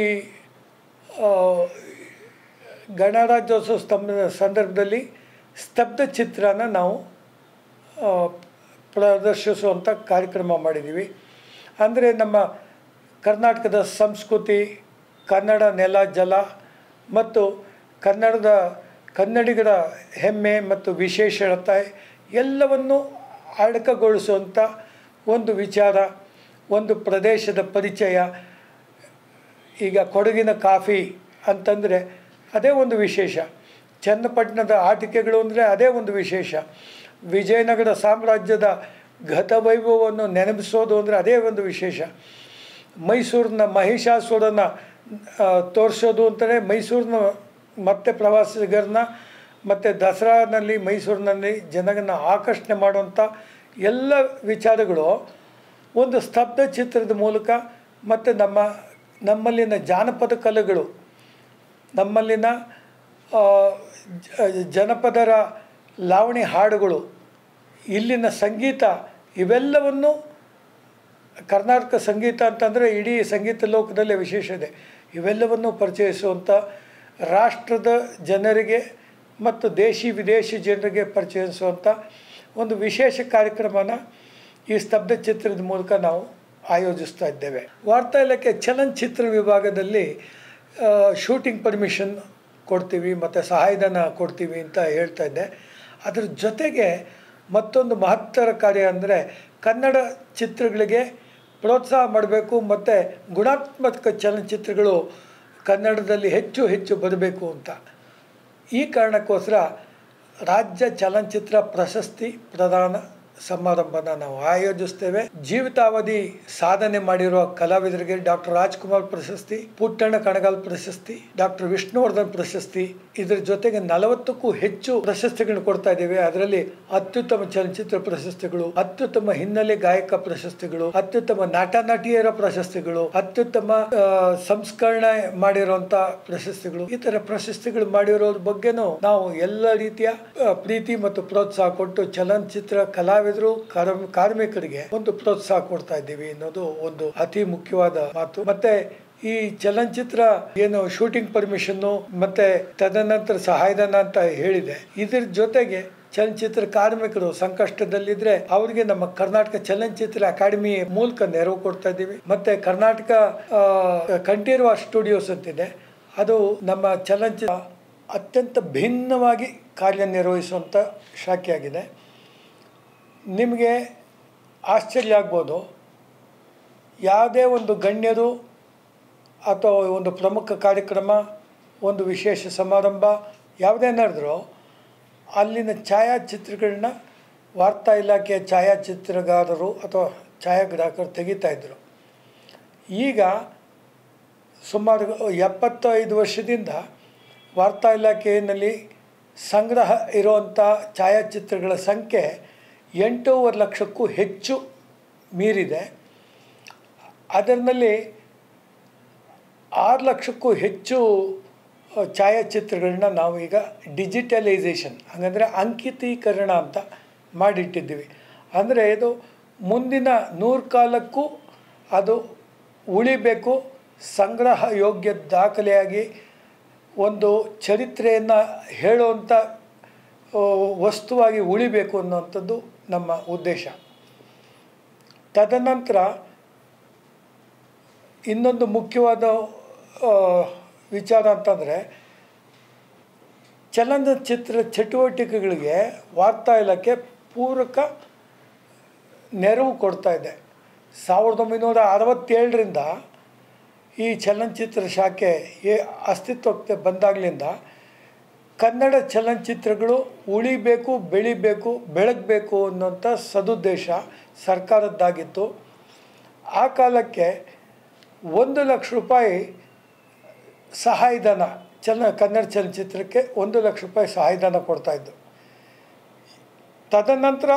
ಗಣರಾಜ್ಯೋತ್ಸವ ಸ್ತಂಭ ಸಂದರ್ಭದಲ್ಲಿ ಸ್ತಬ್ಧ ಚಿತ್ರನ ನಾವು ಪ್ರದರ್ಶಿಸುವಂಥ ಕಾರ್ಯಕ್ರಮ ಮಾಡಿದ್ದೀವಿ ಅಂದರೆ ನಮ್ಮ ಕರ್ನಾಟಕದ ಸಂಸ್ಕೃತಿ ಕನ್ನಡ ನೆಲ ಜಲ ಮತ್ತು ಕನ್ನಡದ ಕನ್ನಡಿಗರ ಹೆಮ್ಮೆ ಮತ್ತು ವಿಶೇಷತೆ ಎಲ್ಲವನ್ನು ಅಡಕಗೊಳಿಸುವಂಥ ಒಂದು ವಿಚಾರ ಒಂದು ಪ್ರದೇಶದ ಪರಿಚಯ ಈಗ ಕೊಡಗಿನ ಕಾಫಿ ಅಂತಂದರೆ ಅದೇ ಒಂದು ವಿಶೇಷ ಚನ್ನಪಟ್ಟಣದ ಆಟಿಕೆಗಳು ಅಂದರೆ ಅದೇ ಒಂದು ವಿಶೇಷ ವಿಜಯನಗರ ಸಾಮ್ರಾಜ್ಯದ ಗತವೈಭವವನ್ನು ನೆನಪಿಸೋದು ಅಂದರೆ ಅದೇ ಒಂದು ವಿಶೇಷ ಮೈಸೂರಿನ ಮಹಿಷಾಸುರನ ತೋರಿಸೋದು ಅಂತಲೇ ಮೈಸೂರಿನ ಮತ್ತೆ ಪ್ರವಾಸಿಗರನ್ನ ಮತ್ತು ದಸರಾನಲ್ಲಿ ಮೈಸೂರಿನಲ್ಲಿ ಜನಗನ್ನ ಆಕರ್ಷಣೆ ಮಾಡುವಂಥ ಎಲ್ಲ ವಿಚಾರಗಳು ಒಂದು ಸ್ತಬ್ಧ ಚಿತ್ರದ ಮೂಲಕ ಮತ್ತು ನಮ್ಮ ನಮ್ಮಲ್ಲಿನ ಜಾನಪದ ಕಲೆಗಳು ನಮ್ಮಲ್ಲಿನ ಆ, ಜ- ಜನಪದರ ಲಾವಣಿ ಹಾಡುಗಳು ಇಲ್ಲಿನ ಸಂಗೀತ ಇವೆಲ್ಲವನ್ನು ಕರ್ನಾಟಕ ಸಂಗೀತ ಅಂತಂದರೆ ಇಡೀ ಸಂಗೀತ ಲೋಕದಲ್ಲೇ ವಿಶೇಷ ಇದೆ ಇವೆಲ್ಲವನ್ನು ಪರಿಚಯಿಸುವಂಥ ರಾಷ್ಟ್ರದ ಜನರಿಗೆ ಮತ್ತು ದೇಶಿ ವಿದೇಶಿ ಜನರಿಗೆ ಪರಿಚಯಿಸುವಂಥ ಒಂದು ವಿಶೇಷ ಕಾರ್ಯಕ್ರಮನ ಈ ಸ್ತಬ್ಧ ಚಿತ್ರದ ಮೂಲಕ ನಾವು ಆಯೋಜಿಸ್ತಾ ಇದ್ದೇವೆ ವಾರ್ತಾ ಇಲಾಖೆ ಚಲನಚಿತ್ರ ವಿಭಾಗದಲ್ಲಿ ಶೂಟಿಂಗ್ ಪರ್ಮಿಷನ್ ಕೊಡ್ತೀವಿ ಮತ್ತು ಸಹಾಯಧನ ಕೊಡ್ತೀವಿ ಅಂತ ಹೇಳ್ತಾ ಇದ್ದೆ ಅದ್ರ ಜೊತೆಗೆ ಮತ್ತೊಂದು ಮಹತ್ತರ ಕಾರ್ಯ ಅಂದರೆ ಕನ್ನಡ ಚಿತ್ರಗಳಿಗೆ ಪ್ರೋತ್ಸಾಹ ಮಾಡಬೇಕು ಮತ್ತು ಗುಣಾತ್ಮಕ ಚಲನಚಿತ್ರಗಳು ಕನ್ನಡದಲ್ಲಿ ಹೆಚ್ಚು ಹೆಚ್ಚು ಬರಬೇಕು ಅಂತ ಈ ಕಾರಣಕ್ಕೋಸ್ಕರ ರಾಜ್ಯ ಚಲನಚಿತ್ರ ಪ್ರಶಸ್ತಿ ಪ್ರದಾನ ಸಮಾರಂಭನ ನಾವು ಆಯೋಜಿಸ್ತೇವೆ ಜೀವಿತಾವಧಿ ಸಾಧನೆ ಮಾಡಿರುವ ಕಲಾವಿದರಿಗೆ ಡಾಕ್ಟರ್ ರಾಜ್ಕುಮಾರ್ ಪ್ರಶಸ್ತಿ ಪುಟ್ಟಣ್ಣ ಕಣಗಾಲ್ ಪ್ರಶಸ್ತಿ ಡಾಕ್ಟರ್ ವಿಷ್ಣುವರ್ಧನ್ ಪ್ರಶಸ್ತಿ ಇದ್ರ ಜೊತೆಗೆ ನಲವತ್ತಕ್ಕೂ ಹೆಚ್ಚು ಪ್ರಶಸ್ತಿಗಳನ್ನು ಕೊಡ್ತಾ ಇದ್ದೇವೆ ಅದರಲ್ಲಿ ಅತ್ಯುತ್ತಮ ಚಲನಚಿತ್ರ ಪ್ರಶಸ್ತಿಗಳು ಅತ್ಯುತ್ತಮ ಹಿನ್ನೆಲೆ ಗಾಯಕ ಪ್ರಶಸ್ತಿಗಳು ಅತ್ಯುತ್ತಮ ನಟ ನಟಿಯರ ಪ್ರಶಸ್ತಿಗಳು ಅತ್ಯುತ್ತಮ ಆ, ಸಂಸ್ಕರಣೆ ಮಾಡಿರುವಂತ ಪ್ರಶಸ್ತಿಗಳು ಈ ತರ ಪ್ರಶಸ್ತಿಗಳು ಮಾಡಿರೋದ್ರ ಬಗ್ಗೆನೂ ನಾವು ಎಲ್ಲ ರೀತಿಯ ಆ, ಪ್ರೀತಿ ಮತ್ತು ಪ್ರೋತ್ಸಾಹ ಕೊಟ್ಟು ಚಲನಚಿತ್ರ ಕಲಾವಿದರು ಕಾರ್ಮ್- ಕಾರ್ಮಿಕರಿಗೆ ಒಂದು ಪ್ರೋತ್ಸಾಹ ಕೊಡ್ತಾ ಇದ್ದೀವಿ ಅನ್ನೋದು ಒಂದು ಅತಿ ಮುಖ್ಯವಾದ ಮಾತು ಮತ್ತೆ ಈ ಚಲನಚಿತ್ರ ಏನು ಶೂಟಿಂಗ್ ಪರ್ಮಿಷನ್ನು ಮತ್ತೆ ತದನಂತರ ಸಹಾಯಧನ ಅಂತ ಹೇಳಿದೆ ಇದ್ರ ಜೊತೆಗೆ ಚಲನಚಿತ್ರ ಕಾರ್ಮಿಕರು ಸಂಕಷ್ಟದಲ್ಲಿದ್ರೆ ಅವರಿಗೆ ನಮ್ಮ ಕರ್ನಾಟಕ ಚಲನಚಿತ್ರ ಅಕಾಡೆಮಿ ಮೂಲಕ ನೆರವು ಕೊಡ್ತಾ ಇದ್ದೀವಿ ಮತ್ತೆ ಕರ್ನಾಟಕ ಆ, ಕಂಠೀರವ ಸ್ಟುಡಿಯೋಸ್ ಅಂತಿದೆ ಅದು ನಮ್ಮ ಚಲನಚಿತ್ರ ಅತ್ಯಂತ ಭಿನ್ನವಾಗಿ ಕಾರ್ಯನಿರ್ವಹಿಸುವಂಥ ಶಾಖೆಯಾಗಿದೆ ನಿಮಗೆ ಆಶ್ಚರ್ಯ ಆಗ್ಬೋದು ಯಾವುದೇ ಒಂದು ಗಣ್ಯರು ಅಥವಾ ಒಂದು ಪ್ರಮುಖ ಕಾರ್ಯಕ್ರಮ ಒಂದು ವಿಶೇಷ ಸಮಾರಂಭ ಯಾವುದೇ ನಡೆದರೂ ಅಲ್ಲಿನ ಛಾಯಾಚಿತ್ರಗಳನ್ನ ವಾರ್ತಾ ಇಲಾಖೆಯ ಛಾಯಾಚಿತ್ರಗಾರರು ಅಥವಾ ಛಾಯಾಗ್ರಾಹಕರು ತೆಗಿತಾ ಇದ್ದರು ಈಗ ಸುಮಾರು ಎಪ್ಪತ್ತೈದು ವರ್ಷದಿಂದ ವಾರ್ತಾ ಇಲಾಖೆಯಲ್ಲಿ ಸಂಗ್ರಹ ಇರುವಂಥ ಛಾಯಾಚಿತ್ರಗಳ ಸಂಖ್ಯೆ ಎಂಟೂವರೆ ಲಕ್ಷಕ್ಕೂ ಹೆಚ್ಚು ಮೀರಿದೆ ಅದರಲ್ಲಿ ಆರು ಲಕ್ಷಕ್ಕೂ ಹೆಚ್ಚು ಅ, ಛಾಯಾಚಿತ್ರಗಳನ್ನ ನಾವು ಈಗ ಡಿಜಿಟಲೈಸೇಷನ್ ಹಾಗಂದರೆ ಅಂಕಿತೀಕರಣ ಅಂತ ಮಾಡಿಟ್ಟಿದ್ದೀವಿ ಅಂದರೆ ಇದು ಮುಂದಿನ ನೂರು ಕಾಲಕ್ಕೂ ಅದು ಉಳಿಬೇಕು ಸಂಗ್ರಹ ಯೋಗ್ಯ ದಾಖಲೆಯಾಗಿ ಒಂದು ಚರಿತ್ರೆಯನ್ನು ಹೇಳುವಂಥ ಆ, ವಸ್ತುವಾಗಿ ಉಳಿಬೇಕು ಅನ್ನುವಂಥದ್ದು ನಮ್ಮ ಉದ್ದೇಶ ತದನಂತರ ಇನ್ನೊಂದು ಮುಖ್ಯವಾದ ಆ, ವಿಚಾರ ಅಂತಂದರೆ ಚಲನಚಿತ್ರ ಚಟುವಟಿಕೆಗಳಿಗೆ ವಾರ್ತಾ ಇಲಾಖೆ ಪೂರಕ ನೆರವು ಕೊಡ್ತಾ ಇದೆ ಸಾವಿರದ ಒಂಬೈನೂರ ಅರವತ್ತೇಳರಿಂದ ಈ ಚಲನಚಿತ್ರ ಶಾಖೆ ಏ ಅಸ್ತಿತ್ವಕ್ಕೆ ಬಂದಾಗಲಿಂದ ಕನ್ನಡ ಚಲನಚಿತ್ರಗಳು ಉಳಿಬೇಕು ಬೆಳಿಬೇಕು ಬೆಳಗಬೇಕು ಅನ್ನೋಂಥ ಸದುದ್ದೇಶ ಸರ್ಕಾರದ್ದಾಗಿತ್ತು ಆ ಕಾಲಕ್ಕೆ ಒಂದು ಲಕ್ಷ ರೂಪಾಯಿ ಸಹಾಯಧನ ಚಲನ ಕನ್ನಡ ಚಲನಚಿತ್ರಕ್ಕೆ ಒಂದು ಲಕ್ಷ ರೂಪಾಯಿ ಸಹಾಯಧನ ಕೊಡ್ತಾಯಿದ್ದು ತದನಂತರ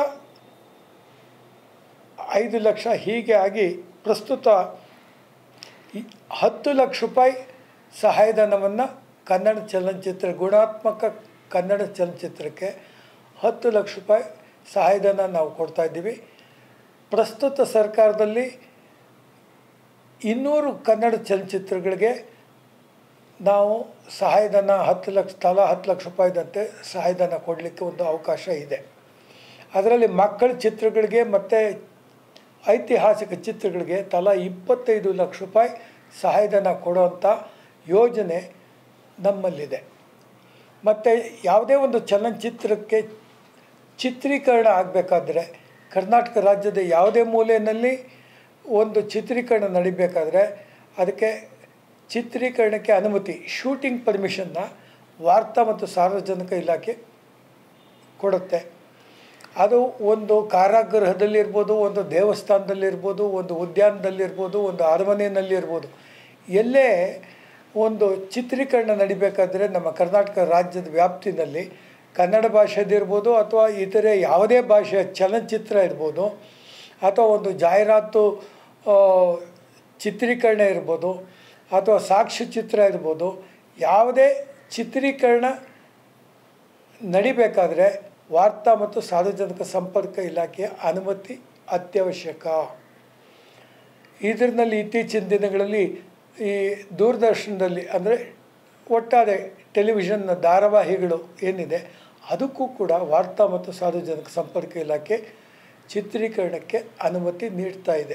ಐದು ಲಕ್ಷ ಹೀಗೆ ಆಗಿ ಪ್ರಸ್ತುತ ಈ ಹತ್ತು ಲಕ್ಷ ರೂಪಾಯಿ ಸಹಾಯಧನವನ್ನು ಕನ್ನಡ ಚಲನಚಿತ್ರ ಗುಣಾತ್ಮಕ ಕನ್ನಡ ಚಲನಚಿತ್ರಕ್ಕೆ ಹತ್ತು ಲಕ್ಷ ರೂಪಾಯಿ ಸಹಾಯಧನ ನಾವು ಕೊಡ್ತಾ ಇದ್ದೀವಿ ಪ್ರಸ್ತುತ ಸರ್ಕಾರದಲ್ಲಿ ಇನ್ನೂರು ಕನ್ನಡ ಚಲನಚಿತ್ರಗಳಿಗೆ ನಾವು ಸಹಾಯಧನ ಹತ್ತು ಲಕ್ಷ ತಲಾ ಹತ್ತು ಲಕ್ಷ ರೂಪಾಯಿದಂತೆ ಸಹಾಯಧನ ಕೊಡಲಿಕ್ಕೆ ಒಂದು ಅವಕಾಶ ಇದೆ ಅದರಲ್ಲಿ ಮಕ್ಕಳ ಚಿತ್ರಗಳಿಗೆ ಮತ್ತು ಐತಿಹಾಸಿಕ ಚಿತ್ರಗಳಿಗೆ ತಲಾ ಇಪ್ಪತ್ತೈದು ಲಕ್ಷ ರೂಪಾಯಿ ಸಹಾಯಧನ ಕೊಡುವಂಥ ಯೋಜನೆ ನಮ್ಮಲ್ಲಿದೆ ಮತ್ತು ಯಾವುದೇ ಒಂದು ಚಲನಚಿತ್ರಕ್ಕೆ ಚಿತ್ರೀಕರಣ ಆಗಬೇಕಾದ್ರೆ ಕರ್ನಾಟಕ ರಾಜ್ಯದ ಯಾವುದೇ ಮೂಲೆಯಲ್ಲಿ ಒಂದು ಚಿತ್ರೀಕರಣ ನಡಿಬೇಕಾದ್ರೆ ಅದಕ್ಕೆ ಚಿತ್ರೀಕರಣಕ್ಕೆ ಅನುಮತಿ ಶೂಟಿಂಗ್ ಪರ್ಮಿಷನ್ನ ವಾರ್ತಾ ಮತ್ತು ಸಾರ್ವಜನಿಕ ಇಲಾಖೆ ಕೊಡುತ್ತೆ ಅದು ಒಂದು ಕಾರಾಗೃಹದಲ್ಲಿರ್ಬೋದು ಒಂದು ದೇವಸ್ಥಾನದಲ್ಲಿರ್ಬೋದು ಒಂದು ಉದ್ಯಾನದಲ್ಲಿರ್ಬೋದು ಒಂದು ಅರಮನೆಯಲ್ಲಿರ್ಬೋದು ಎಲ್ಲೇ ಒಂದು ಚಿತ್ರೀಕರಣ ನಡಿಬೇಕಾದ್ರೆ ನಮ್ಮ ಕರ್ನಾಟಕ ರಾಜ್ಯದ ವ್ಯಾಪ್ತಿನಲ್ಲಿ ಕನ್ನಡ ಭಾಷೆದಿರ್ಬೋದು ಅಥವಾ ಇತರೆ ಯಾವುದೇ ಭಾಷೆಯ ಚಲನಚಿತ್ರ ಇರ್ಬೋದು ಅಥವಾ ಒಂದು ಜಾಹೀರಾತು ಆ, ಚಿತ್ರೀಕರಣ ಇರ್ಬೋದು ಅಥವಾ ಸಾಕ್ಷ್ಯಚಿತ್ರ ಇರ್ಬೋದು ಯಾವುದೇ ಚಿತ್ರೀಕರಣ ನಡಿಬೇಕಾದ್ರೆ ವಾರ್ತಾ ಮತ್ತು ಸಾರ್ವಜನಿಕ ಸಂಪರ್ಕ ಇಲಾಖೆಯ ಅನುಮತಿ ಅತ್ಯವಶ್ಯಕ ಇದರಲ್ಲಿ ಇತ್ತೀಚಿನ ದಿನಗಳಲ್ಲಿ ಈ ದೂರದರ್ಶನದಲ್ಲಿ ಅಂದರೆ ಒಟ್ಟಾರೆ ಟೆಲಿವಿಷನ್ನ ಧಾರಾವಾಹಿಗಳು ಏನಿದೆ ಅದಕ್ಕೂ ಕೂಡ ವಾರ್ತಾ ಮತ್ತು ಸಾರ್ವಜನಿಕ ಸಂಪರ್ಕ ಇಲಾಖೆ ಚಿತ್ರೀಕರಣಕ್ಕೆ ಅನುಮತಿ ನೀಡ್ತಾ ಇದೆ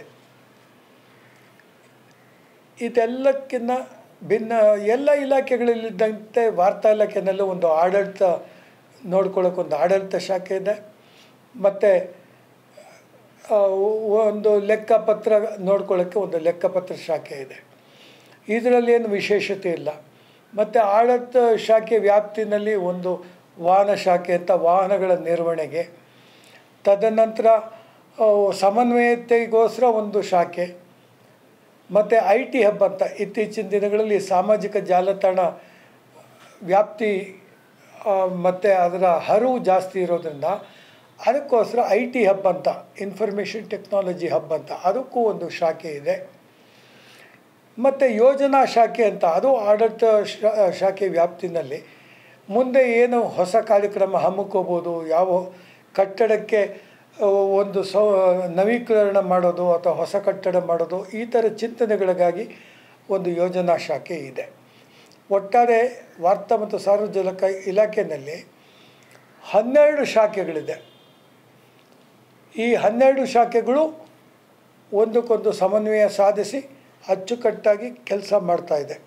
ಇದೆಲ್ಲಕ್ಕಿಂತ ಭಿನ್ನ ಎಲ್ಲ ಇಲಾಖೆಗಳಲ್ಲಿದ್ದಂತೆ ವಾರ್ತಾ ಇಲಾಖೆನಲ್ಲೂ ಒಂದು ಆಡಳಿತ ನೋಡ್ಕೊಳ್ಳೋಕೆ ಒಂದು ಆಡಳಿತ ಶಾಖೆ ಇದೆ ಮತ್ತು ಒಂದು ಲೆಕ್ಕಪತ್ರ ನೋಡ್ಕೊಳ್ಳೋಕ್ಕೆ ಒಂದು ಲೆಕ್ಕಪತ್ರ ಶಾಖೆ ಇದೆ ಇದರಲ್ಲಿ ಏನು ವಿಶೇಷತೆ ಇಲ್ಲ ಮತ್ತು ಆಡಳಿತ ಶಾಖೆ ವ್ಯಾಪ್ತಿನಲ್ಲಿ ಒಂದು ವಾಹನ ಶಾಖೆ ಅಂತ ವಾಹನಗಳ ನಿರ್ವಹಣೆಗೆ ತದನಂತರ ಆ, ಸಮನ್ವಯತೆಗೋಸ್ಕರ ಒಂದು ಶಾಖೆ ಮತ್ತು ಐ ಟಿ ಹಬ್ ಅಂತ ಇತ್ತೀಚಿನ ದಿನಗಳಲ್ಲಿ ಸಾಮಾಜಿಕ ಜಾಲತಾಣ ವ್ಯಾಪ್ತಿ ಮತ್ತು ಅದರ ಹರಿವು ಜಾಸ್ತಿ ಇರೋದ್ರಿಂದ ಅದಕ್ಕೋಸ್ಕರ ಐ ಟಿ ಹಬ್ ಅಂತ ಇನ್ಫಾರ್ಮೇಷನ್ ಟೆಕ್ನಾಲಜಿ ಹಬ್ ಅಂತ ಅದಕ್ಕೂ ಒಂದು ಶಾಖೆ ಇದೆ ಮತ್ತು ಯೋಜನಾ ಶಾಖೆ ಅಂತ ಅದು ಆಡಳಿತ ಶಾ- ಶಾಖೆ ವ್ಯಾಪ್ತಿನಲ್ಲಿ ಮುಂದೆ ಏನು ಹೊಸ ಕಾರ್ಯಕ್ರಮ ಹಮ್ಮಿಕೋಬೋದು ಯಾವ ಕಟ್ಟಡಕ್ಕೆ ಆ, ಒಂದು ಸೌ ನವೀಕರಣ ಮಾಡೋದು ಅಥವಾ ಹೊಸ ಕಟ್ಟಡ ಮಾಡೋದು ಈ ಥರ ಚಿಂತನೆಗಳಿಗಾಗಿ ಒಂದು ಯೋಜನಾ ಶಾಖೆ ಇದೆ ಒಟ್ಟಾರೆ ವಾರ್ತಾ ಮತ್ತು ಸಾರ್ವಜನಿಕ ಇಲಾಖೆಯಲ್ಲಿ ಹನ್ನೆರಡು ಶಾಖೆಗಳಿದೆ ಈ ಹನ್ನೆರಡು ಶಾಖೆಗಳು ಒಂದಕ್ಕೊಂದು ಸಮನ್ವಯ ಸಾಧಿಸಿ ಅಚ್ಚುಕಟ್ಟಾಗಿ ಕೆಲಸ ಮಾಡ್ತಾ ಇದೆ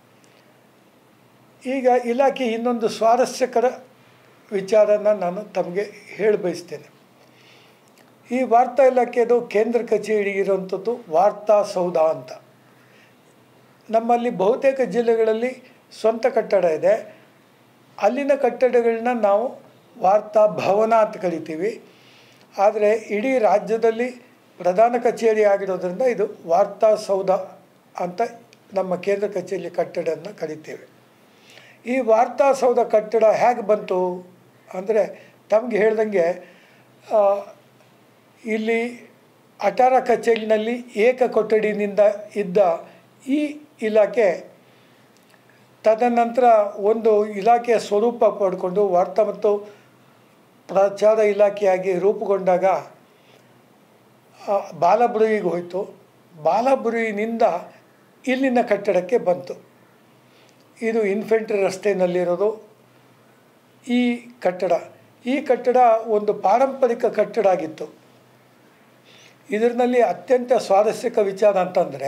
ಈಗ ಇಲಾಖೆ ಇನ್ನೊಂದು ಸ್ವಾರಸ್ಯಕರ ವಿಚಾರನ ನಾನು ತಮಗೆ ಹೇಳಿ ಬಯಸ್ತೇನೆ ಈ ವಾರ್ತಾ ಇಲಾಖೆದು ಕೇಂದ್ರ ಕಚೇರಿ ಇರುವಂಥದ್ದು ವಾರ್ತಾ ಸೌಧ ಅಂತ ನಮ್ಮಲ್ಲಿ ಬಹುತೇಕ ಜಿಲ್ಲೆಗಳಲ್ಲಿ ಸ್ವಂತ ಕಟ್ಟಡ ಇದೆ ಅಲ್ಲಿನ ಕಟ್ಟಡಗಳನ್ನ ನಾವು ವಾರ್ತಾ ಭವನ ಅಂತ ಕರಿತೀವಿ ಆದರೆ ಇಡೀ ರಾಜ್ಯದಲ್ಲಿ ಪ್ರಧಾನ ಕಚೇರಿ ಆಗಿರೋದ್ರಿಂದ ಇದು ವಾರ್ತಾ ಸೌಧ ಅಂತ ನಮ್ಮ ಕೇಂದ್ರ ಕಚೇರಿ ಕಟ್ಟಡನ ಕರಿತೇವೆ ಈ ವಾರ್ತಾ ಸೌಧ ಕಟ್ಟಡ ಹೇಗೆ ಬಂತು ಅಂದರೆ ತಮಗೆ ಹೇಳ್ದಂಗೆ ಆ, ಇಲ್ಲಿ ಅಟಾರ ಕಚೇರಿನಲ್ಲಿ ಏಕ ಕೊಠಡಿನಿಂದ ಇದ್ದ ಈ ಇಲಾಖೆ ತದನಂತರ ಒಂದು ಇಲಾಖೆಯ ಸ್ವರೂಪ ಪಡ್ಕೊಂಡು ವಾರ್ತಾ ಮತ್ತು ಪ್ರಚಾರ ಇಲಾಖೆಯಾಗಿ ರೂಪುಗೊಂಡಾಗ ಆ, ಬಾಲಬುರುವಿಗೆ ಹೋಯಿತು ಬಾಲಬುರುವಿನಿಂದ ಇಲ್ಲಿನ ಕಟ್ಟಡಕ್ಕೆ ಬಂತು ಇದು ಇನ್ಫೆಂಟ್ರಿ ರಸ್ತೆಯಲ್ಲಿರೋದು ಈ ಕಟ್ಟಡ ಈ ಕಟ್ಟಡ ಒಂದು ಪಾರಂಪರಿಕ ಕಟ್ಟಡ ಆಗಿತ್ತು ಇದರಲ್ಲಿ ಅತ್ಯಂತ ಸ್ವಾರಸ್ಯಕ ವಿಚಾರ ಅಂತಂದರೆ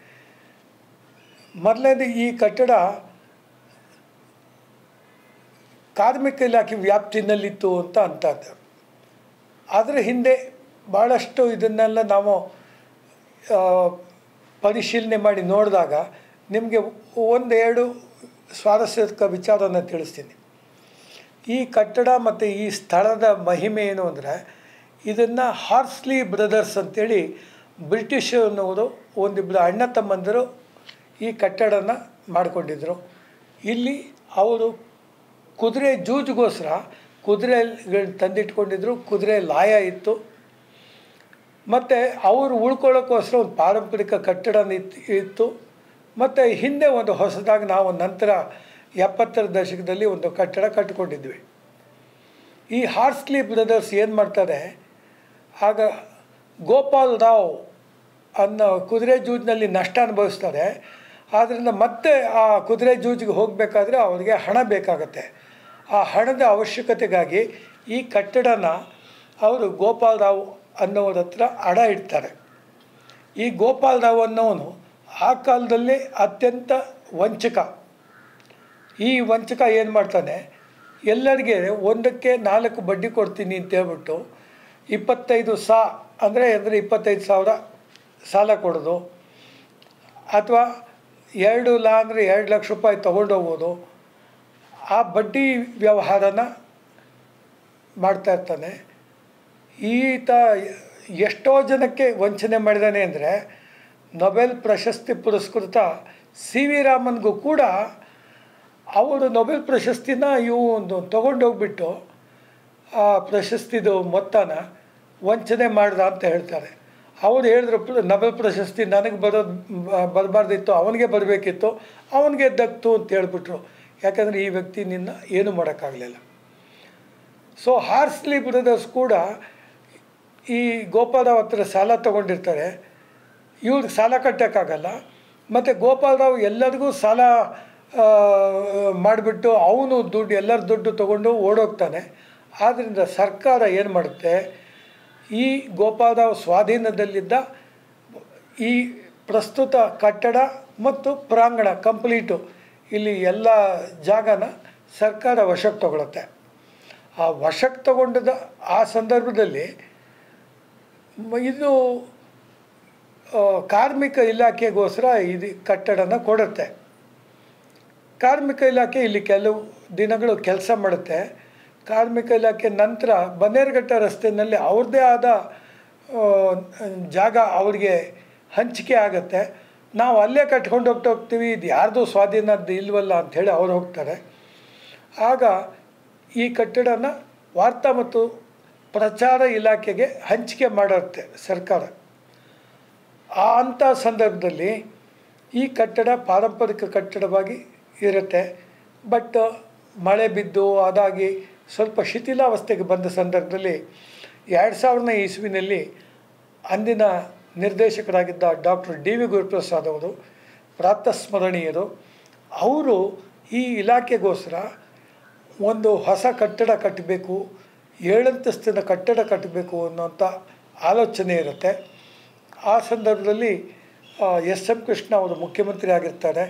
ಮೊದಲನೇದು ಈ ಕಟ್ಟಡ ಕಾರ್ಮಿಕ ಇಲಾಖೆ ವ್ಯಾಪ್ತಿನಲ್ಲಿತ್ತು ಅಂತ ಅಂತಾರೆ ಅದರ ಹಿಂದೆ ಭಾಳಷ್ಟು ಇದನ್ನೆಲ್ಲ ನಾವು ಆ, ಪರಿಶೀಲನೆ ಮಾಡಿ ನೋಡಿದಾಗ ನಿಮಗೆ ಒಂದೆರಡು ಸ್ವಾರಸ್ಯಕ ವಿಚಾರನ ತಿಳಿಸ್ತೀನಿ ಈ ಕಟ್ಟಡ ಮತ್ತು ಈ ಸ್ಥಳದ ಮಹಿಮೆ ಏನು ಅಂದರೆ ಇದನ್ನು ಹಾರ್ಸ್ಲಿ ಬ್ರದರ್ಸ್ ಅಂತೇಳಿ ಬ್ರಿಟಿಷನವರು ಒಂದಿಬ್ಬರು ಅಣ್ಣ ತಮ್ಮಂದಿರು ಈ ಕಟ್ಟಡನ ಮಾಡಿಕೊಂಡಿದ್ರು ಇಲ್ಲಿ ಅವರು ಕುದುರೆ ಜೂಜಿಗೋಸ್ಕರ ಕುದುರೆಗಳನ್ನ ತಂದಿಟ್ಕೊಂಡಿದ್ರು ಕುದುರೆ ಲಾಯ ಇತ್ತು ಮತ್ತು ಅವರು ಉಳ್ಕೊಳ್ಳೋಕ್ಕೋಸ್ಕರ ಒಂದು ಪಾರಂಪರಿಕ ಕಟ್ಟಡ ಇತ್ತು ಇತ್ತು ಮತ್ತು ಹಿಂದೆ ಒಂದು ಹೊಸದಾಗಿ ನಾವು ನಂತರ ಎಪ್ಪತ್ತರ ದಶಕದಲ್ಲಿ ಒಂದು ಕಟ್ಟಡ ಕಟ್ಟಿಕೊಂಡಿದ್ವಿ ಈ ಹಾರ್ಸ್ಲಿ ಬ್ರದರ್ಸ್ ಏನು ಮಾಡ್ತಾರೆ ಆಗ ಗೋಪಾಲ್ ರಾವ್ ಅನ್ನೋ ಕುದುರೆ ಜೂಜಿನಲ್ಲಿ ನಷ್ಟ ಅನುಭವಿಸ್ತಾರೆ ಆದ್ದರಿಂದ ಮತ್ತೆ ಆ ಕುದುರೆ ಜೂಜಿಗೆ ಹೋಗಬೇಕಾದ್ರೆ ಅವರಿಗೆ ಹಣ ಬೇಕಾಗತ್ತೆ ಆ ಹಣದ ಅವಶ್ಯಕತೆಗಾಗಿ ಈ ಕಟ್ಟಡನ ಅವರು ಗೋಪಾಲ್ ರಾವ್ ಅನ್ನೋರ ಹತ್ರ ಅಡ ಇಡ್ತಾರೆ ಈ ಗೋಪಾಲ್ ರಾವ್ ಅನ್ನೋನು ಆ ಕಾಲದಲ್ಲಿ ಅತ್ಯಂತ ವಂಚಕ ಈ ವಂಚಕ ಏನು ಮಾಡ್ತಾನೆ ಎಲ್ಲರಿಗೆ ಒಂದಕ್ಕೆ ನಾಲ್ಕು ಬಡ್ಡಿ ಕೊಡ್ತೀನಿ ಅಂತ ಹೇಳ್ಬಿಟ್ಟು ಇಪ್ಪತ್ತೈದು ಸಾ ಅಂದರೆ ಅಂದರೆ ಇಪ್ಪತ್ತೈದು ಸಾವಿರ ಸಾಲ ಕೊಡೋದು ಅಥವಾ ಎರಡು ಲಾ ಅಂದರೆ ಎರಡು ಲಕ್ಷ ರೂಪಾಯಿ ತೊಗೊಂಡೋಗ್ಬೋದು ಆ ಬಡ್ಡಿ ವ್ಯವಹಾರನ ಮಾಡ್ತಾ ಇರ್ತಾನೆ ಈತ ಎಷ್ಟೋ ಜನಕ್ಕೆ ವಂಚನೆ ಮಾಡಿದ್ದಾನೆ ಅಂದರೆ ನೊಬೆಲ್ ಪ್ರಶಸ್ತಿ ಪುರಸ್ಕೃತ ಸಿ ವಿ ರಾಮನ್ಗೂ ಕೂಡ ಅವರು ನೊಬೆಲ್ ಪ್ರಶಸ್ತಿನ ಇವು ಒಂದು ತೊಗೊಂಡೋಗ್ಬಿಟ್ಟು ಆ ಪ್ರಶಸ್ತಿದು ಮೊತ್ತನ ವಂಚನೆ ಮಾಡ್ದ ಅಂತ ಹೇಳ್ತಾರೆ ಅವ್ರು ಹೇಳಿದ್ರು ಪ್ರ- ನೊಬೆಲ್ ಪ್ರಶಸ್ತಿ ನನಗೆ ಬರೋದು ಬರಬಾರ್ದಿತ್ತು ಅವನಿಗೆ ಬರಬೇಕಿತ್ತು ಅವನಿಗೆ ದಕ್ತು ಅಂತ ಹೇಳ್ಬಿಟ್ರು ಯಾಕಂದರೆ ಈ ವ್ಯಕ್ತಿ ನಿನ್ನ ಏನೂ ಮಾಡೋಕ್ಕಾಗಲಿಲ್ಲ ಸೊ ಹಾರ್ಸ್ಲಿ ಬ್ರದರ್ಸ್ ಕೂಡ ಈ ಗೋಪಾಲರಾವ್ ಹತ್ರ ಸಾಲ ತೊಗೊಂಡಿರ್ತಾರೆ ಇವ್ರಿಗೆ ಸಾಲ ಕಟ್ಟೋಕ್ಕಾಗಲ್ಲ ಮತ್ತು ಗೋಪಾಲರಾವ್ ಎಲ್ಲರಿಗೂ ಸಾಲ ಮಾಡಿಬಿಟ್ಟು ಅವನು ದುಡ್ಡು ಎಲ್ಲರ ದುಡ್ಡು ತೊಗೊಂಡು ಓಡೋಗ್ತಾನೆ ಆದ್ದರಿಂದ ಸರ್ಕಾರ ಏನು ಮಾಡುತ್ತೆ ಈ ಗೋಪಾಲರಾವ್ ಸ್ವಾಧೀನದಲ್ಲಿದ್ದ ಈ ಪ್ರಸ್ತುತ ಕಟ್ಟಡ ಮತ್ತು ಪ್ರಾಂಗಣ ಕಂಪ್ಲೀಟು ಇಲ್ಲಿ ಎಲ್ಲ ಜಾಗನ ಸರ್ಕಾರ ವಶಕ್ಕೆ ತಗೊಳುತ್ತೆ ಆ ವಶಕ್ಕೆ ತಗೊಂಡದ ಆ ಸಂದರ್ಭದಲ್ಲಿ ಮ- ಇದು ಆ, ಕಾರ್ಮಿಕ ಇಲಾಖೆಗೋಸ್ಕರ ಇದು ಕಟ್ಟಡನ ಕೊಡುತ್ತೆ ಕಾರ್ಮಿಕ ಇಲಾಖೆ ಇಲ್ಲಿ ಕೆಲವು ದಿನಗಳು ಕೆಲಸ ಮಾಡುತ್ತೆ ಕಾರ್ಮಿಕ ಇಲಾಖೆ ನಂತರ ಬನ್ನೇರುಘಟ್ಟ ರಸ್ತೆಯಲ್ಲಿ ಅವ್ರದ್ದೇ ಆದ ಆ, ಜಾಗ ಅವ್ರಿಗೆ ಹಂಚಿಕೆ ಆಗುತ್ತೆ ನಾವು ಅಲ್ಲೇ ಕಟ್ಕೊಂಡು ಹೋಗ್ತಾ ಹೋಗ್ತೀವಿ ಇದು ಯಾರ್ದು ಸ್ವಾಧೀನದ್ದು ಇಲ್ವಲ್ಲ ಅಂಥೇಳಿ ಅವ್ರು ಹೋಗ್ತಾರೆ ಆಗ ಈ ಕಟ್ಟಡನ ವಾರ್ತಾ ಮತ್ತು ಪ್ರಚಾರ ಇಲಾಖೆಗೆ ಹಂಚಿಕೆ ಮಾಡುತ್ತೆ ಸರ್ಕಾರ ಆ ಅಂಥ ಸಂದರ್ಭದಲ್ಲಿ ಈ ಕಟ್ಟಡ ಪಾರಂಪರಿಕ ಕಟ್ಟಡವಾಗಿ ಇರುತ್ತೆ ಬಟ್ ಮಳೆ ಬಿದ್ದು ಅದಾಗಿ ಸ್ವಲ್ಪ ಶಿಥಿಲಾವಸ್ಥೆಗೆ ಬಂದ ಸಂದರ್ಭದಲ್ಲಿ ಎರಡು ಸಾವಿರನೇ ಇಸ್ವಿನಲ್ಲಿ ಅಂದಿನ ನಿರ್ದೇಶಕರಾಗಿದ್ದ ಡಾಕ್ಟರ್ ಡಿ ವಿ ಗುರುಪ್ರಸಾದ್ ಅವರು ಪ್ರಾತಸ್ಮರಣೀಯರು ಅವರು ಈ ಇಲಾಖೆಗೋಸ್ಕರ ಒಂದು ಹೊಸ ಕಟ್ಟಡ ಕಟ್ಟಬೇಕು ಏಳಂತಸ್ತಿನ ಕಟ್ಟಡ ಕಟ್ಟಬೇಕು ಅನ್ನೋಂಥ ಆಲೋಚನೆ ಇರುತ್ತೆ ಆ ಸಂದರ್ಭದಲ್ಲಿ ಎಸ್ ಎಂ ಕೃಷ್ಣ ಅವರು ಮುಖ್ಯಮಂತ್ರಿ ಆಗಿರ್ತಾರೆ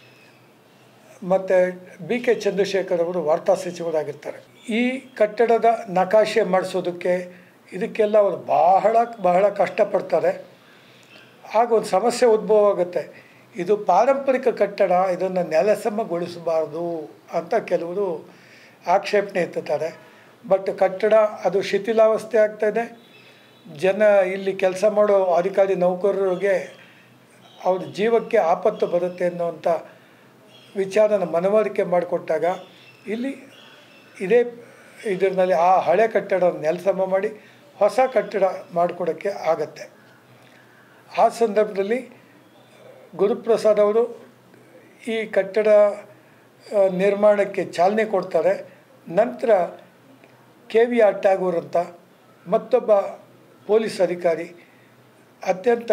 ಮತ್ತು ಬಿ ಕೆ ಚಂದ್ರಶೇಖರ್ ಅವರು ವಾರ್ತಾ ಸಚಿವರಾಗಿರ್ತಾರೆ ಈ ಕಟ್ಟಡದ ನಕಾಶೆ ಮಾಡಿಸೋದಕ್ಕೆ ಇದಕ್ಕೆಲ್ಲ ಅವರು ಬಹಳ ಬಹಳ ಕಷ್ಟಪಡ್ತಾರೆ ಆಗ ಒಂದು ಸಮಸ್ಯೆ ಉದ್ಭವ ಆಗುತ್ತೆ ಇದು ಪಾರಂಪರಿಕ ಕಟ್ಟಡ ಇದನ್ನು ನೆಲಸಮಗೊಳಿಸಬಾರ್ದು ಅಂತ ಕೆಲವರು ಆಕ್ಷೇಪಣೆ ಎತ್ತುತ್ತಾರೆ ಬಟ್ ಕಟ್ಟಡ ಅದು ಶಿಥಿಲಾವಸ್ಥೆ ಆಗ್ತಾಯಿದೆ ಜನ ಇಲ್ಲಿ ಕೆಲಸ ಮಾಡೋ ಅಧಿಕಾರಿ ನೌಕರರಿಗೆ ಅವ್ರ ಜೀವಕ್ಕೆ ಆಪತ್ತು ಬರುತ್ತೆ ಅನ್ನೋವಂಥ ವಿಚಾರನ ಮನವರಿಕೆ ಮಾಡಿಕೊಟ್ಟಾಗ ಇಲ್ಲಿ ಇದೇ ಇದರಲ್ಲಿ ಆ ಹಳೆ ಕಟ್ಟಡ ನೆಲಸಮ ಮಾಡಿ ಹೊಸ ಕಟ್ಟಡ ಮಾಡಿಕೊಡೋಕ್ಕೆ ಆಗತ್ತೆ ಆ ಸಂದರ್ಭದಲ್ಲಿ ಗುರುಪ್ರಸಾದ್ ಅವರು ಈ ಕಟ್ಟಡ ಆ, ನಿರ್ಮಾಣಕ್ಕೆ ಚಾಲನೆ ಕೊಡ್ತಾರೆ ನಂತರ ಕೆ ವಿ ಆರ್ ಟ್ಯಾಗೂರ್ ಅಂತ ಮತ್ತೊಬ್ಬ ಪೊಲೀಸ್ ಅಧಿಕಾರಿ ಅತ್ಯಂತ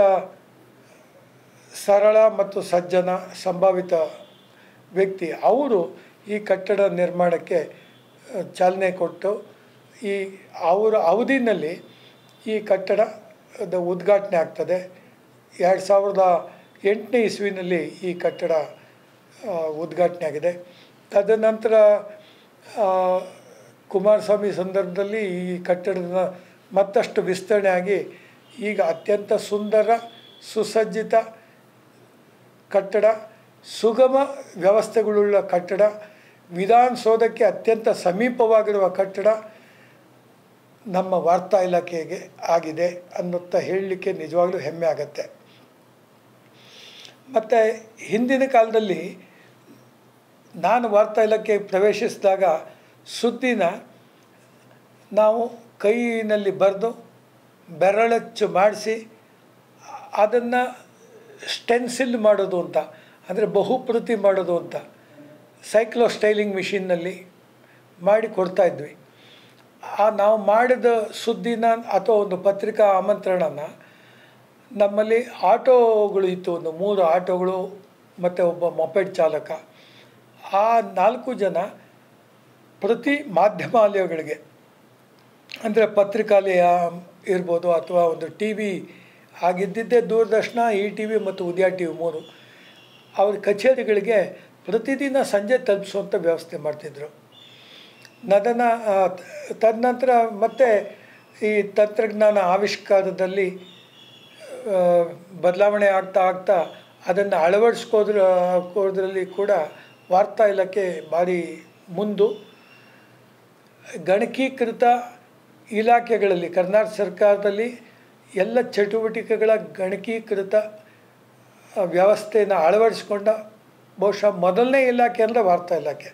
ಸರಳ ಮತ್ತು ಸಜ್ಜನ ಸಂಭಾವಿತ ವ್ಯಕ್ತಿ ಅವರು ಈ ಕಟ್ಟಡ ನಿರ್ಮಾಣಕ್ಕೆ ಆ, ಚಾಲನೆ ಕೊಟ್ಟು ಈ ಅವರ ಅವಧಿನಲ್ಲಿ ಈ ಕಟ್ಟಡದ ಉದ್ಘಾಟನೆ ಆಗ್ತದೆ ಎರಡು ಸಾವಿರದ ಎಂಟನೇ ಇಸ್ವಿನಲ್ಲಿ ಈ ಕಟ್ಟಡ ಆ, ಉದ್ಘಾಟನೆ ಆಗಿದೆ ತದನಂತರ ಆ, ಕುಮಾರಸ್ವಾಮಿ ಸಂದರ್ಭದಲ್ಲಿ ಈ ಕಟ್ಟಡದ ಮತ್ತಷ್ಟು ವಿಸ್ತರಣೆ ಆಗಿ ಈಗ ಅತ್ಯಂತ ಸುಂದರ ಸುಸಜ್ಜಿತ ಕಟ್ಟಡ ಸುಗಮ ವ್ಯವಸ್ಥೆಗಳುಳ್ಳ ಕಟ್ಟಡ ವಿಧಾನಸೌಧಕ್ಕೆ ಅತ್ಯಂತ ಸಮೀಪವಾಗಿರುವ ಕಟ್ಟಡ ನಮ್ಮ ವಾರ್ತಾ ಇಲಾಖೆಗೆ ಆಗಿದೆ ಅನ್ನುತ್ತಾ ಹೇಳಲಿಕ್ಕೆ ನಿಜವಾಗ್ಲೂ ಹೆಮ್ಮೆ ಆಗತ್ತೆ ಮತ್ತು ಹಿಂದಿನ ಕಾಲದಲ್ಲಿ ನಾನು ವಾರ್ತಾ ಇಲಾಖೆ ಪ್ರವೇಶಿಸಿದಾಗ ಸುದ್ದಿನ ನಾವು ಕೈನಲ್ಲಿ ಬರೆದು ಬೆರಳಚ್ಚು ಮಾಡಿಸಿ ಅದನ್ನು ಸ್ಟೆನ್ಸಿಲ್ ಮಾಡೋದು ಅಂತ ಅಂದರೆ ಬಹುಪ್ರತಿ ಮಾಡೋದು ಅಂತ ಸೈಕ್ಲೋ ಸ್ಟೈಲಿಂಗ್ ಮಿಷಿನ್ನಲ್ಲಿ ಮಾಡಿ ಕೊಡ್ತಾಯಿದ್ವಿ ಆ ನಾವು ಮಾಡಿದ ಸುದ್ದಿನ ಅಥವಾ ಒಂದು ಪತ್ರಿಕಾ ಆಮಂತ್ರಣನ ನಮ್ಮಲ್ಲಿ ಆಟೋಗಳು ಇತ್ತು ಒಂದು ಮೂರು ಆಟೋಗಳು ಮತ್ತು ಒಬ್ಬ ಮೊಪೆಡ್ ಚಾಲಕ ಆ ನಾಲ್ಕು ಜನ ಪ್ರತಿ ಮಾಧ್ಯಮಾಲಯಗಳಿಗೆ ಅಂದರೆ ಪತ್ರಿಕಾಲಯ ಇರ್ಬೋದು ಅಥವಾ ಒಂದು ಟಿ ವಿ ಆಗಿದ್ದಿದ್ದೇ ದೂರದರ್ಶನ ಇ ಟಿ ವಿ ಮತ್ತು ಉದಯ ಟಿ ವಿ ಮೂರು ಅವ್ರ ಕಚೇರಿಗಳಿಗೆ ಪ್ರತಿದಿನ ಸಂಜೆ ತಲುಪಿಸುವಂಥ ವ್ಯವಸ್ಥೆ ಮಾಡ್ತಿದ್ರು ಅದನ್ನು ತದನಂತರ ಮತ್ತೆ ಈ ತಂತ್ರಜ್ಞಾನ ಆವಿಷ್ಕಾರದಲ್ಲಿ ಬದಲಾವಣೆ ಆಗ್ತಾ ಆಗ್ತಾ ಅದನ್ನು ಅಳವಡಿಸ್ಕೋದ್ರ ಕೋದ್ರಲ್ಲಿ ಕೂಡ ವಾರ್ತಾ ಇಲಾಖೆ ಭಾರಿ ಮುಂದು ಗಣಕೀಕೃತ ಇಲಾಖೆಗಳಲ್ಲಿ ಕರ್ನಾಟಕ ಸರ್ಕಾರದಲ್ಲಿ ಎಲ್ಲ ಚಟುವಟಿಕೆಗಳ ಗಣಕೀಕೃತ ಆ, ವ್ಯವಸ್ಥೆಯನ್ನು ಅಳವಡಿಸ್ಕೊಂಡ ಬಹುಶಃ ಮೊದಲನೇ ಇಲಾಖೆ ಅಂದರೆ ವಾರ್ತಾ ಇಲಾಖೆ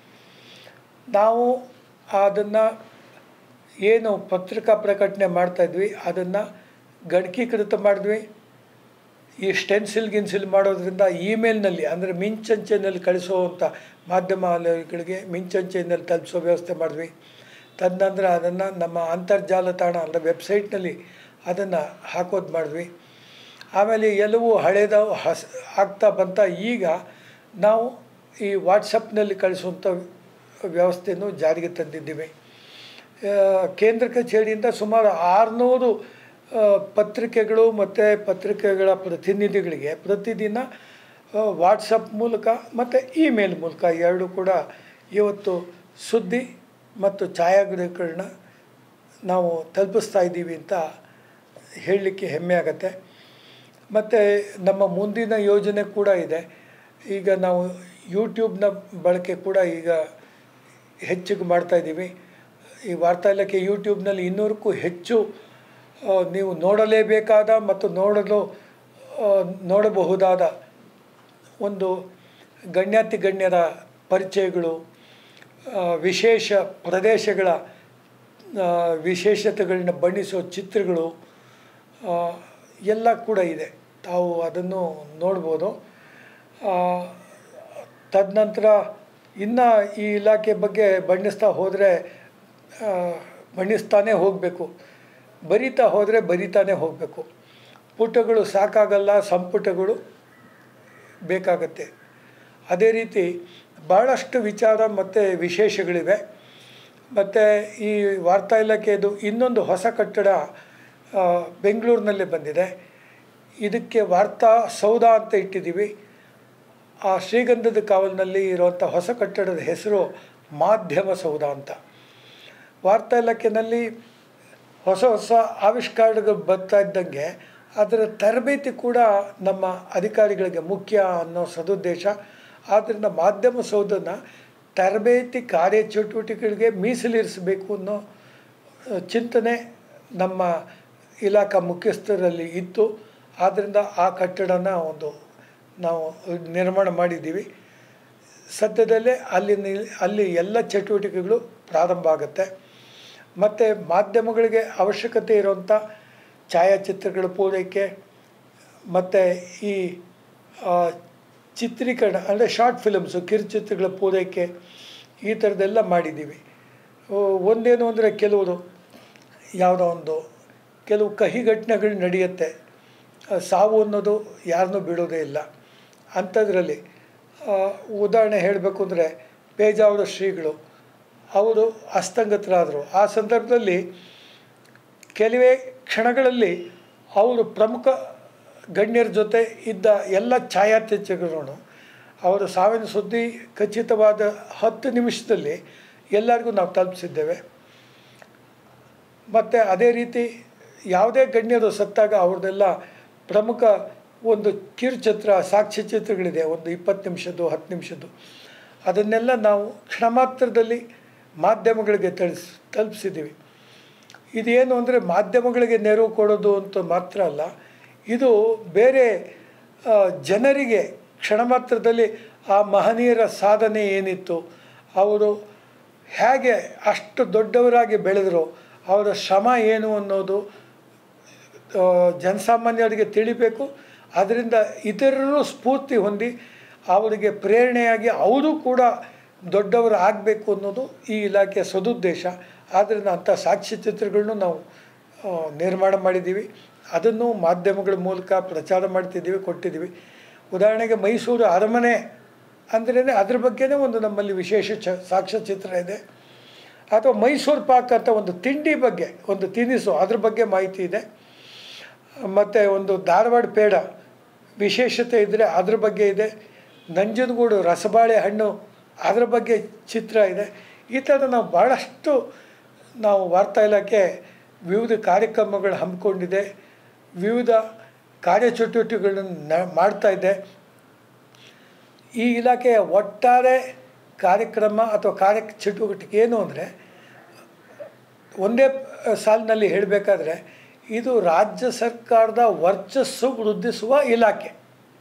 ನಾವು ಅದನ್ನು ಏನು ಪತ್ರಿಕಾ ಪ್ರಕಟಣೆ ಮಾಡ್ತಾಯಿದ್ವಿ ಅದನ್ನು ಗಣಕೀಕೃತ ಮಾಡಿದ್ವಿ ಈ ಸ್ಟೆನ್ಸಿಲ್ ಗಿನ್ಸಿಲ್ ಮಾಡೋದ್ರಿಂದ ಇಮೇಲ್ನಲ್ಲಿ ಅಂದರೆ ಮಿಂಚಂಚೆನಲ್ಲಿ ಕಳಿಸುವಂಥ ಮಾಧ್ಯಮಗಳಿಗೆ ಮಿಂಚಂಚೆಯಲ್ಲಿ ತಲುಪಿಸೋ ವ್ಯವಸ್ಥೆ ಮಾಡಿದ್ವಿ ತದನಂತರ ಅದನ್ನು ನಮ್ಮ ಅಂತರ್ಜಾಲ ತಾಣ ಅಂದರೆ ವೆಬ್ಸೈಟ್ನಲ್ಲಿ ಅದನ್ನು ಹಾಕೋದು ಮಾಡಿದ್ವಿ ಆಮೇಲೆ ಎಲ್ಲವೂ ಹಳೇದವು ಹಸ್ ಆಗ್ತಾ ಬಂತ ಈಗ ನಾವು ಈ ವಾಟ್ಸಪ್ನಲ್ಲಿ ಕಳಿಸುವಂಥ ವ್ಯವಸ್ಥೆಯನ್ನು ಜಾರಿಗೆ ತಂದಿದ್ದೀವಿ ಆ, ಕೇಂದ್ರ ಕಚೇರಿಯಿಂದ ಸುಮಾರು ಆರುನೂರು ಆ, ಪತ್ರಿಕೆಗಳು ಮತ್ತು ಪತ್ರಿಕೆಗಳ ಪ್ರತಿನಿಧಿಗಳಿಗೆ ಪ್ರತಿದಿನ ಆ, ವಾಟ್ಸಪ್ ಮೂಲಕ ಮತ್ತು ಇಮೇಲ್ ಮೂಲಕ ಎರಡು ಕೂಡ ಇವತ್ತು ಸುದ್ದಿ ಮತ್ತು ಛಾಯಾಗ್ರಹಗಳನ್ನ ನಾವು ತಲುಪಿಸ್ತಾ ಇದ್ದೀವಿ ಅಂತ ಹೇಳಲಿಕ್ಕೆ ಹೆಮ್ಮೆ ಆಗುತ್ತೆ ಮತ್ತು ನಮ್ಮ ಮುಂದಿನ ಯೋಜನೆ ಕೂಡ ಇದೆ ಈಗ ನಾವು ಯೂಟ್ಯೂಬ್ನ ಬಳಕೆ ಕೂಡ ಈಗ ಹೆಚ್ಚಿಗೆ ಮಾಡ್ತಾಯಿದ್ದೀವಿ ಈ ವಾರ್ತಾ ಇಲಾಖೆ ಯೂಟ್ಯೂಬ್ನಲ್ಲಿ ಇನ್ನೂರಕ್ಕೂ ಹೆಚ್ಚು ಆ, ನೀವು ನೋಡಲೇಬೇಕಾದ ಮತ್ತು ನೋಡಲು ಆ, ನೋಡಬಹುದಾದ ಒಂದು ಗಣ್ಯಾತಿ ಗಣ್ಯರ ಪರಿಚಯಗಳು ಆ, ವಿಶೇಷ ಪ್ರದೇಶಗಳ ಆ, ವಿಶೇಷತೆಗಳನ್ನ ಬಣ್ಣಿಸೋ ಚಿತ್ರಗಳು ಆ, ಎಲ್ಲ ಕೂಡ ಇದೆ ತಾವು ಅದನ್ನು ನೋಡ್ಬೋದು ಆ, ತದನಂತರ ಇನ್ನು ಈ ಇಲಾಖೆ ಬಗ್ಗೆ ಬಣ್ಣಿಸ್ತಾ ಹೋದರೆ ಬಣ್ಣಿಸ್ತಾನೇ ಹೋಗಬೇಕು ಬರಿತಾ ಹೋದರೆ ಬರಿತಾನೇ ಹೋಗಬೇಕು ಪುಟಗಳು ಸಾಕಾಗಲ್ಲ ಸಂಪುಟಗಳು ಬೇಕಾಗತ್ತೆ ಅದೇ ರೀತಿ ಭಾಳಷ್ಟು ವಿಚಾರ ಮತ್ತು ವಿಶೇಷಗಳಿವೆ ಮತ್ತು ಈ ವಾರ್ತಾ ಇಲಾಖೆದು ಇನ್ನೊಂದು ಹೊಸ ಕಟ್ಟಡ ಆ, ಬೆಂಗಳೂರಿನಲ್ಲೇ ಬಂದಿದೆ ಇದಕ್ಕೆ ವಾರ್ತಾ ಸೌಧ ಅಂತ ಇಟ್ಟಿದ್ದೀವಿ ಆ ಶ್ರೀಗಂಧದ ಕಾವಲಿನಲ್ಲಿ ಇರುವಂಥ ಹೊಸ ಕಟ್ಟಡದ ಹೆಸರು ಮಾಧ್ಯಮ ಸೌಧ ಅಂತ ವಾರ್ತಾ ಇಲಾಖೆಯಲ್ಲಿ ಹೊಸ ಹೊಸ ಆವಿಷ್ಕಾರಗಳು ಬರ್ತಾ ಇದ್ದಂಗೆ ಅದರ ತರಬೇತಿ ಕೂಡ ನಮ್ಮ ಅಧಿಕಾರಿಗಳಿಗೆ ಮುಖ್ಯ ಅನ್ನೋ ಸದುದ್ದೇಶ ಆದ್ದರಿಂದ ಮಾಧ್ಯಮ ಸೌಧನ ತರಬೇತಿ ಕಾರ್ಯಚಟುವಟಿಕೆಗಳಿಗೆ ಮೀಸಲಿರಿಸಬೇಕು ಅನ್ನೋ ಆ, ಚಿಂತನೆ ನಮ್ಮ ಇಲಾಖಾ ಮುಖ್ಯಸ್ಥರಲ್ಲಿ ಇತ್ತು ಆದ್ದರಿಂದ ಆ ಕಟ್ಟಡನ ಒಂದು ನಾವು ನಿರ್ಮಾಣ ಮಾಡಿದ್ದೀವಿ ಸದ್ಯದಲ್ಲೇ ಅಲ್ಲಿ ಅಲ್ಲಿ ಎಲ್ಲ ಚಟುವಟಿಕೆಗಳು ಪ್ರಾರಂಭ ಆಗುತ್ತೆ ಮತ್ತು ಮಾಧ್ಯಮಗಳಿಗೆ ಅವಶ್ಯಕತೆ ಇರುವಂಥ ಛಾಯಾಚಿತ್ರಗಳ ಪೂರೈಕೆ ಮತ್ತು ಈ ಆ, ಚಿತ್ರೀಕರಣ ಅಂದರೆ ಶಾರ್ಟ್ ಫಿಲಮ್ಸು ಕಿರುಚಿತ್ರಗಳ ಪೂರೈಕೆ ಈ ಥರದ್ದೆಲ್ಲ ಮಾಡಿದ್ದೀವಿ ಓ, ಒಂದೇನು ಅಂದರೆ ಕೆಲವರು ಯಾವುದೋ ಒಂದು ಕೆಲವು ಕಹಿ ಘಟನೆಗಳು ನಡೆಯುತ್ತೆ ಆ, ಸಾವು ಅನ್ನೋದು ಯಾರನ್ನೂ ಬಿಡೋದೇ ಇಲ್ಲ ಅಂಥದ್ರಲ್ಲಿ ಆ, ಉದಾಹರಣೆ ಹೇಳಬೇಕು ಅಂದರೆ ಪೇಜಾವರ ಶ್ರೀಗಳು ಅವರು ಅಸ್ತಂಗತರಾದರು ಆ ಸಂದರ್ಭದಲ್ಲಿ ಕೆಲವೇ ಕ್ಷಣಗಳಲ್ಲಿ ಅವರು ಪ್ರಮುಖ ಗಣ್ಯರ ಜೊತೆ ಇದ್ದ ಎಲ್ಲ ಛಾಯಾಚಿತ್ರಗಳನ್ನು ಅವರ ಸಾವಿನ ಸುದ್ದಿ ಖಚಿತವಾದ ಹತ್ತು ನಿಮಿಷದಲ್ಲಿ ಎಲ್ಲರಿಗೂ ನಾವು ತಲುಪಿಸಿದ್ದೇವೆ ಮತ್ತು ಅದೇ ರೀತಿ ಯಾವುದೇ ಗಣ್ಯರು ಸತ್ತಾಗ ಅವ್ರದ್ದೆಲ್ಲ ಪ್ರಮುಖ ಒಂದು ಕಿರುಚಿತ್ರ ಸಾಕ್ಷ್ಯಚಿತ್ರಗಳಿದೆ ಒಂದು ಇಪ್ಪತ್ತು ನಿಮಿಷದ್ದು ಹತ್ತು ನಿಮಿಷದ್ದು ಅದನ್ನೆಲ್ಲ ನಾವು ಕ್ಷಣ ಮಾತ್ರದಲ್ಲಿ ಮಾಧ್ಯಮಗಳಿಗೆ ತಿಳಿಸ್ ತಲುಪಿಸಿದ್ದೀವಿ ಇದೇನು ಅಂದರೆ ಮಾಧ್ಯಮಗಳಿಗೆ ನೆರವು ಕೊಡೋದು ಅಂತ ಮಾತ್ರ ಅಲ್ಲ ಇದು ಬೇರೆ ಆ, ಜನರಿಗೆ ಕ್ಷಣ ಮಾತ್ರದಲ್ಲಿ ಆ ಮಹನೀಯರ ಸಾಧನೆ ಏನಿತ್ತು ಅವರು ಹೇಗೆ ಅಷ್ಟು ದೊಡ್ಡವರಾಗಿ ಬೆಳೆದರು ಅವರ ಶ್ರಮ ಏನು ಅನ್ನೋದು ಆ, ಜನಸಾಮಾನ್ಯರಿಗೆ ತಿಳಿಬೇಕು ಅದರಿಂದ ಇತರರು ಸ್ಫೂರ್ತಿ ಹೊಂದಿ ಅವರಿಗೆ ಪ್ರೇರಣೆಯಾಗಿ ಅವರು ಕೂಡ ದೊಡ್ಡವರು ಆಗಬೇಕು ಅನ್ನೋದು ಈ ಇಲಾಖೆಯ ಸದುದ್ದೇಶ ಆದ್ದರಿಂದ ಅಂಥ ಸಾಕ್ಷ್ಯಚಿತ್ರಗಳನ್ನು ನಾವು ಆ, ನಿರ್ಮಾಣ ಮಾಡಿದ್ದೀವಿ ಅದನ್ನು ಮಾಧ್ಯಮಗಳ ಮೂಲಕ ಪ್ರಚಾರ ಮಾಡ್ತಿದ್ದೀವಿ ಕೊಟ್ಟಿದ್ದೀವಿ ಉದಾಹರಣೆಗೆ ಮೈಸೂರು ಅರಮನೆ ಅಂದ್ರೇ ಅದ್ರ ಬಗ್ಗೆನೇ ಒಂದು ನಮ್ಮಲ್ಲಿ ವಿಶೇಷ ಚ ಸಾಕ್ಷ್ಯಚಿತ್ರ ಇದೆ ಅಥವಾ ಮೈಸೂರು ಪಾಕ್ ಅಂತ ಒಂದು ತಿಂಡಿ ಬಗ್ಗೆ ಒಂದು ತಿನಿಸು ಅದ್ರ ಬಗ್ಗೆ ಮಾಹಿತಿ ಇದೆ ಮತ್ತು ಒಂದು ಧಾರವಾಡ ಪೇಡ ವಿಶೇಷತೆ ಇದ್ದರೆ ಅದ್ರ ಬಗ್ಗೆ ಇದೆ ನಂಜನಗೂಡು ರಸಬಾಳೆ ಹಣ್ಣು ಅದರ ಬಗ್ಗೆ ಚಿತ್ರ ಇದೆ ಈ ಥರ ನಾವು ಭಾಳಷ್ಟು ನಾವು ವಾರ್ತಾ ಇಲಾಖೆ ವಿವಿಧ ಕಾರ್ಯಕ್ರಮಗಳು ಹಮ್ಮಿಕೊಂಡಿದೆ ವಿವಿಧ ಕಾರ್ಯಚಟುವಟಿಕೆಗಳನ್ನು ನ ಮಾಡ್ತಾ ಇದೆ ಈ ಇಲಾಖೆಯ ಒಟ್ಟಾರೆ ಕಾರ್ಯಕ್ರಮ ಅಥವಾ ಕಾರ್ಯ ಚಟುವಟಿಕೆ ಏನು ಅಂದರೆ ಒಂದೇ ಸಾಲಿನಲ್ಲಿ ಹೇಳಬೇಕಾದ್ರೆ ಇದು ರಾಜ್ಯ ಸರ್ಕಾರದ ವರ್ಚಸ್ಸು ವೃದ್ಧಿಸುವ ಇಲಾಖೆ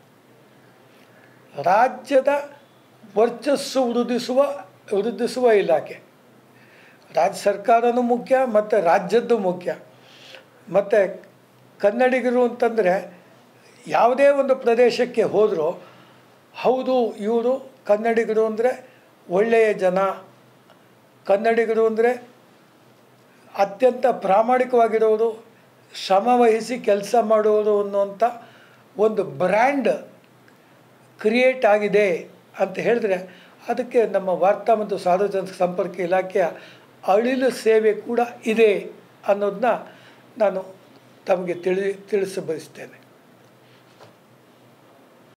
ರಾಜ್ಯದ ವರ್ಚಸ್ಸು ವೃದ್ಧಿಸುವ ವೃದ್ಧಿಸುವ ಇಲಾಖೆ ರಾಜ್ಯ ಸರ್ಕಾರನೂ ಮುಖ್ಯ ಮತ್ತು ರಾಜ್ಯದ್ದು ಮುಖ್ಯ ಮತ್ತು ಕನ್ನಡಿಗರು ಅಂತಂದರೆ ಯಾವುದೇ ಒಂದು ಪ್ರದೇಶಕ್ಕೆ ಹೋದರೂ ಹೌದು ಇವರು ಕನ್ನಡಿಗರು ಅಂದರೆ ಒಳ್ಳೆಯ ಜನ ಕನ್ನಡಿಗರು ಅಂದರೆ ಅತ್ಯಂತ ಪ್ರಾಮಾಣಿಕವಾಗಿರೋರು ಶ್ರಮವಹಿಸಿ ಕೆಲಸ ಮಾಡುವವರು ಅನ್ನುವಂಥ ಒಂದು ಬ್ರ್ಯಾಂಡ್ ಕ್ರಿಯೇಟ್ ಆಗಿದೆ ಅಂತ ಹೇಳಿದ್ರೆ ಅದಕ್ಕೆ ನಮ್ಮ ವಾರ್ತಾ ಮತ್ತು ಸಾರ್ವಜನಿಕ ಸಂಪರ್ಕ ಇಲಾಖೆಯ ಅಳಿಲು ಸೇವೆ ಕೂಡ ಇದೆ ಅನ್ನೋದನ್ನ ನಾನು ತಮಗೆ ತಿಳಿ ತಿಳಿಸ ಬಯಸ್ತೇನೆ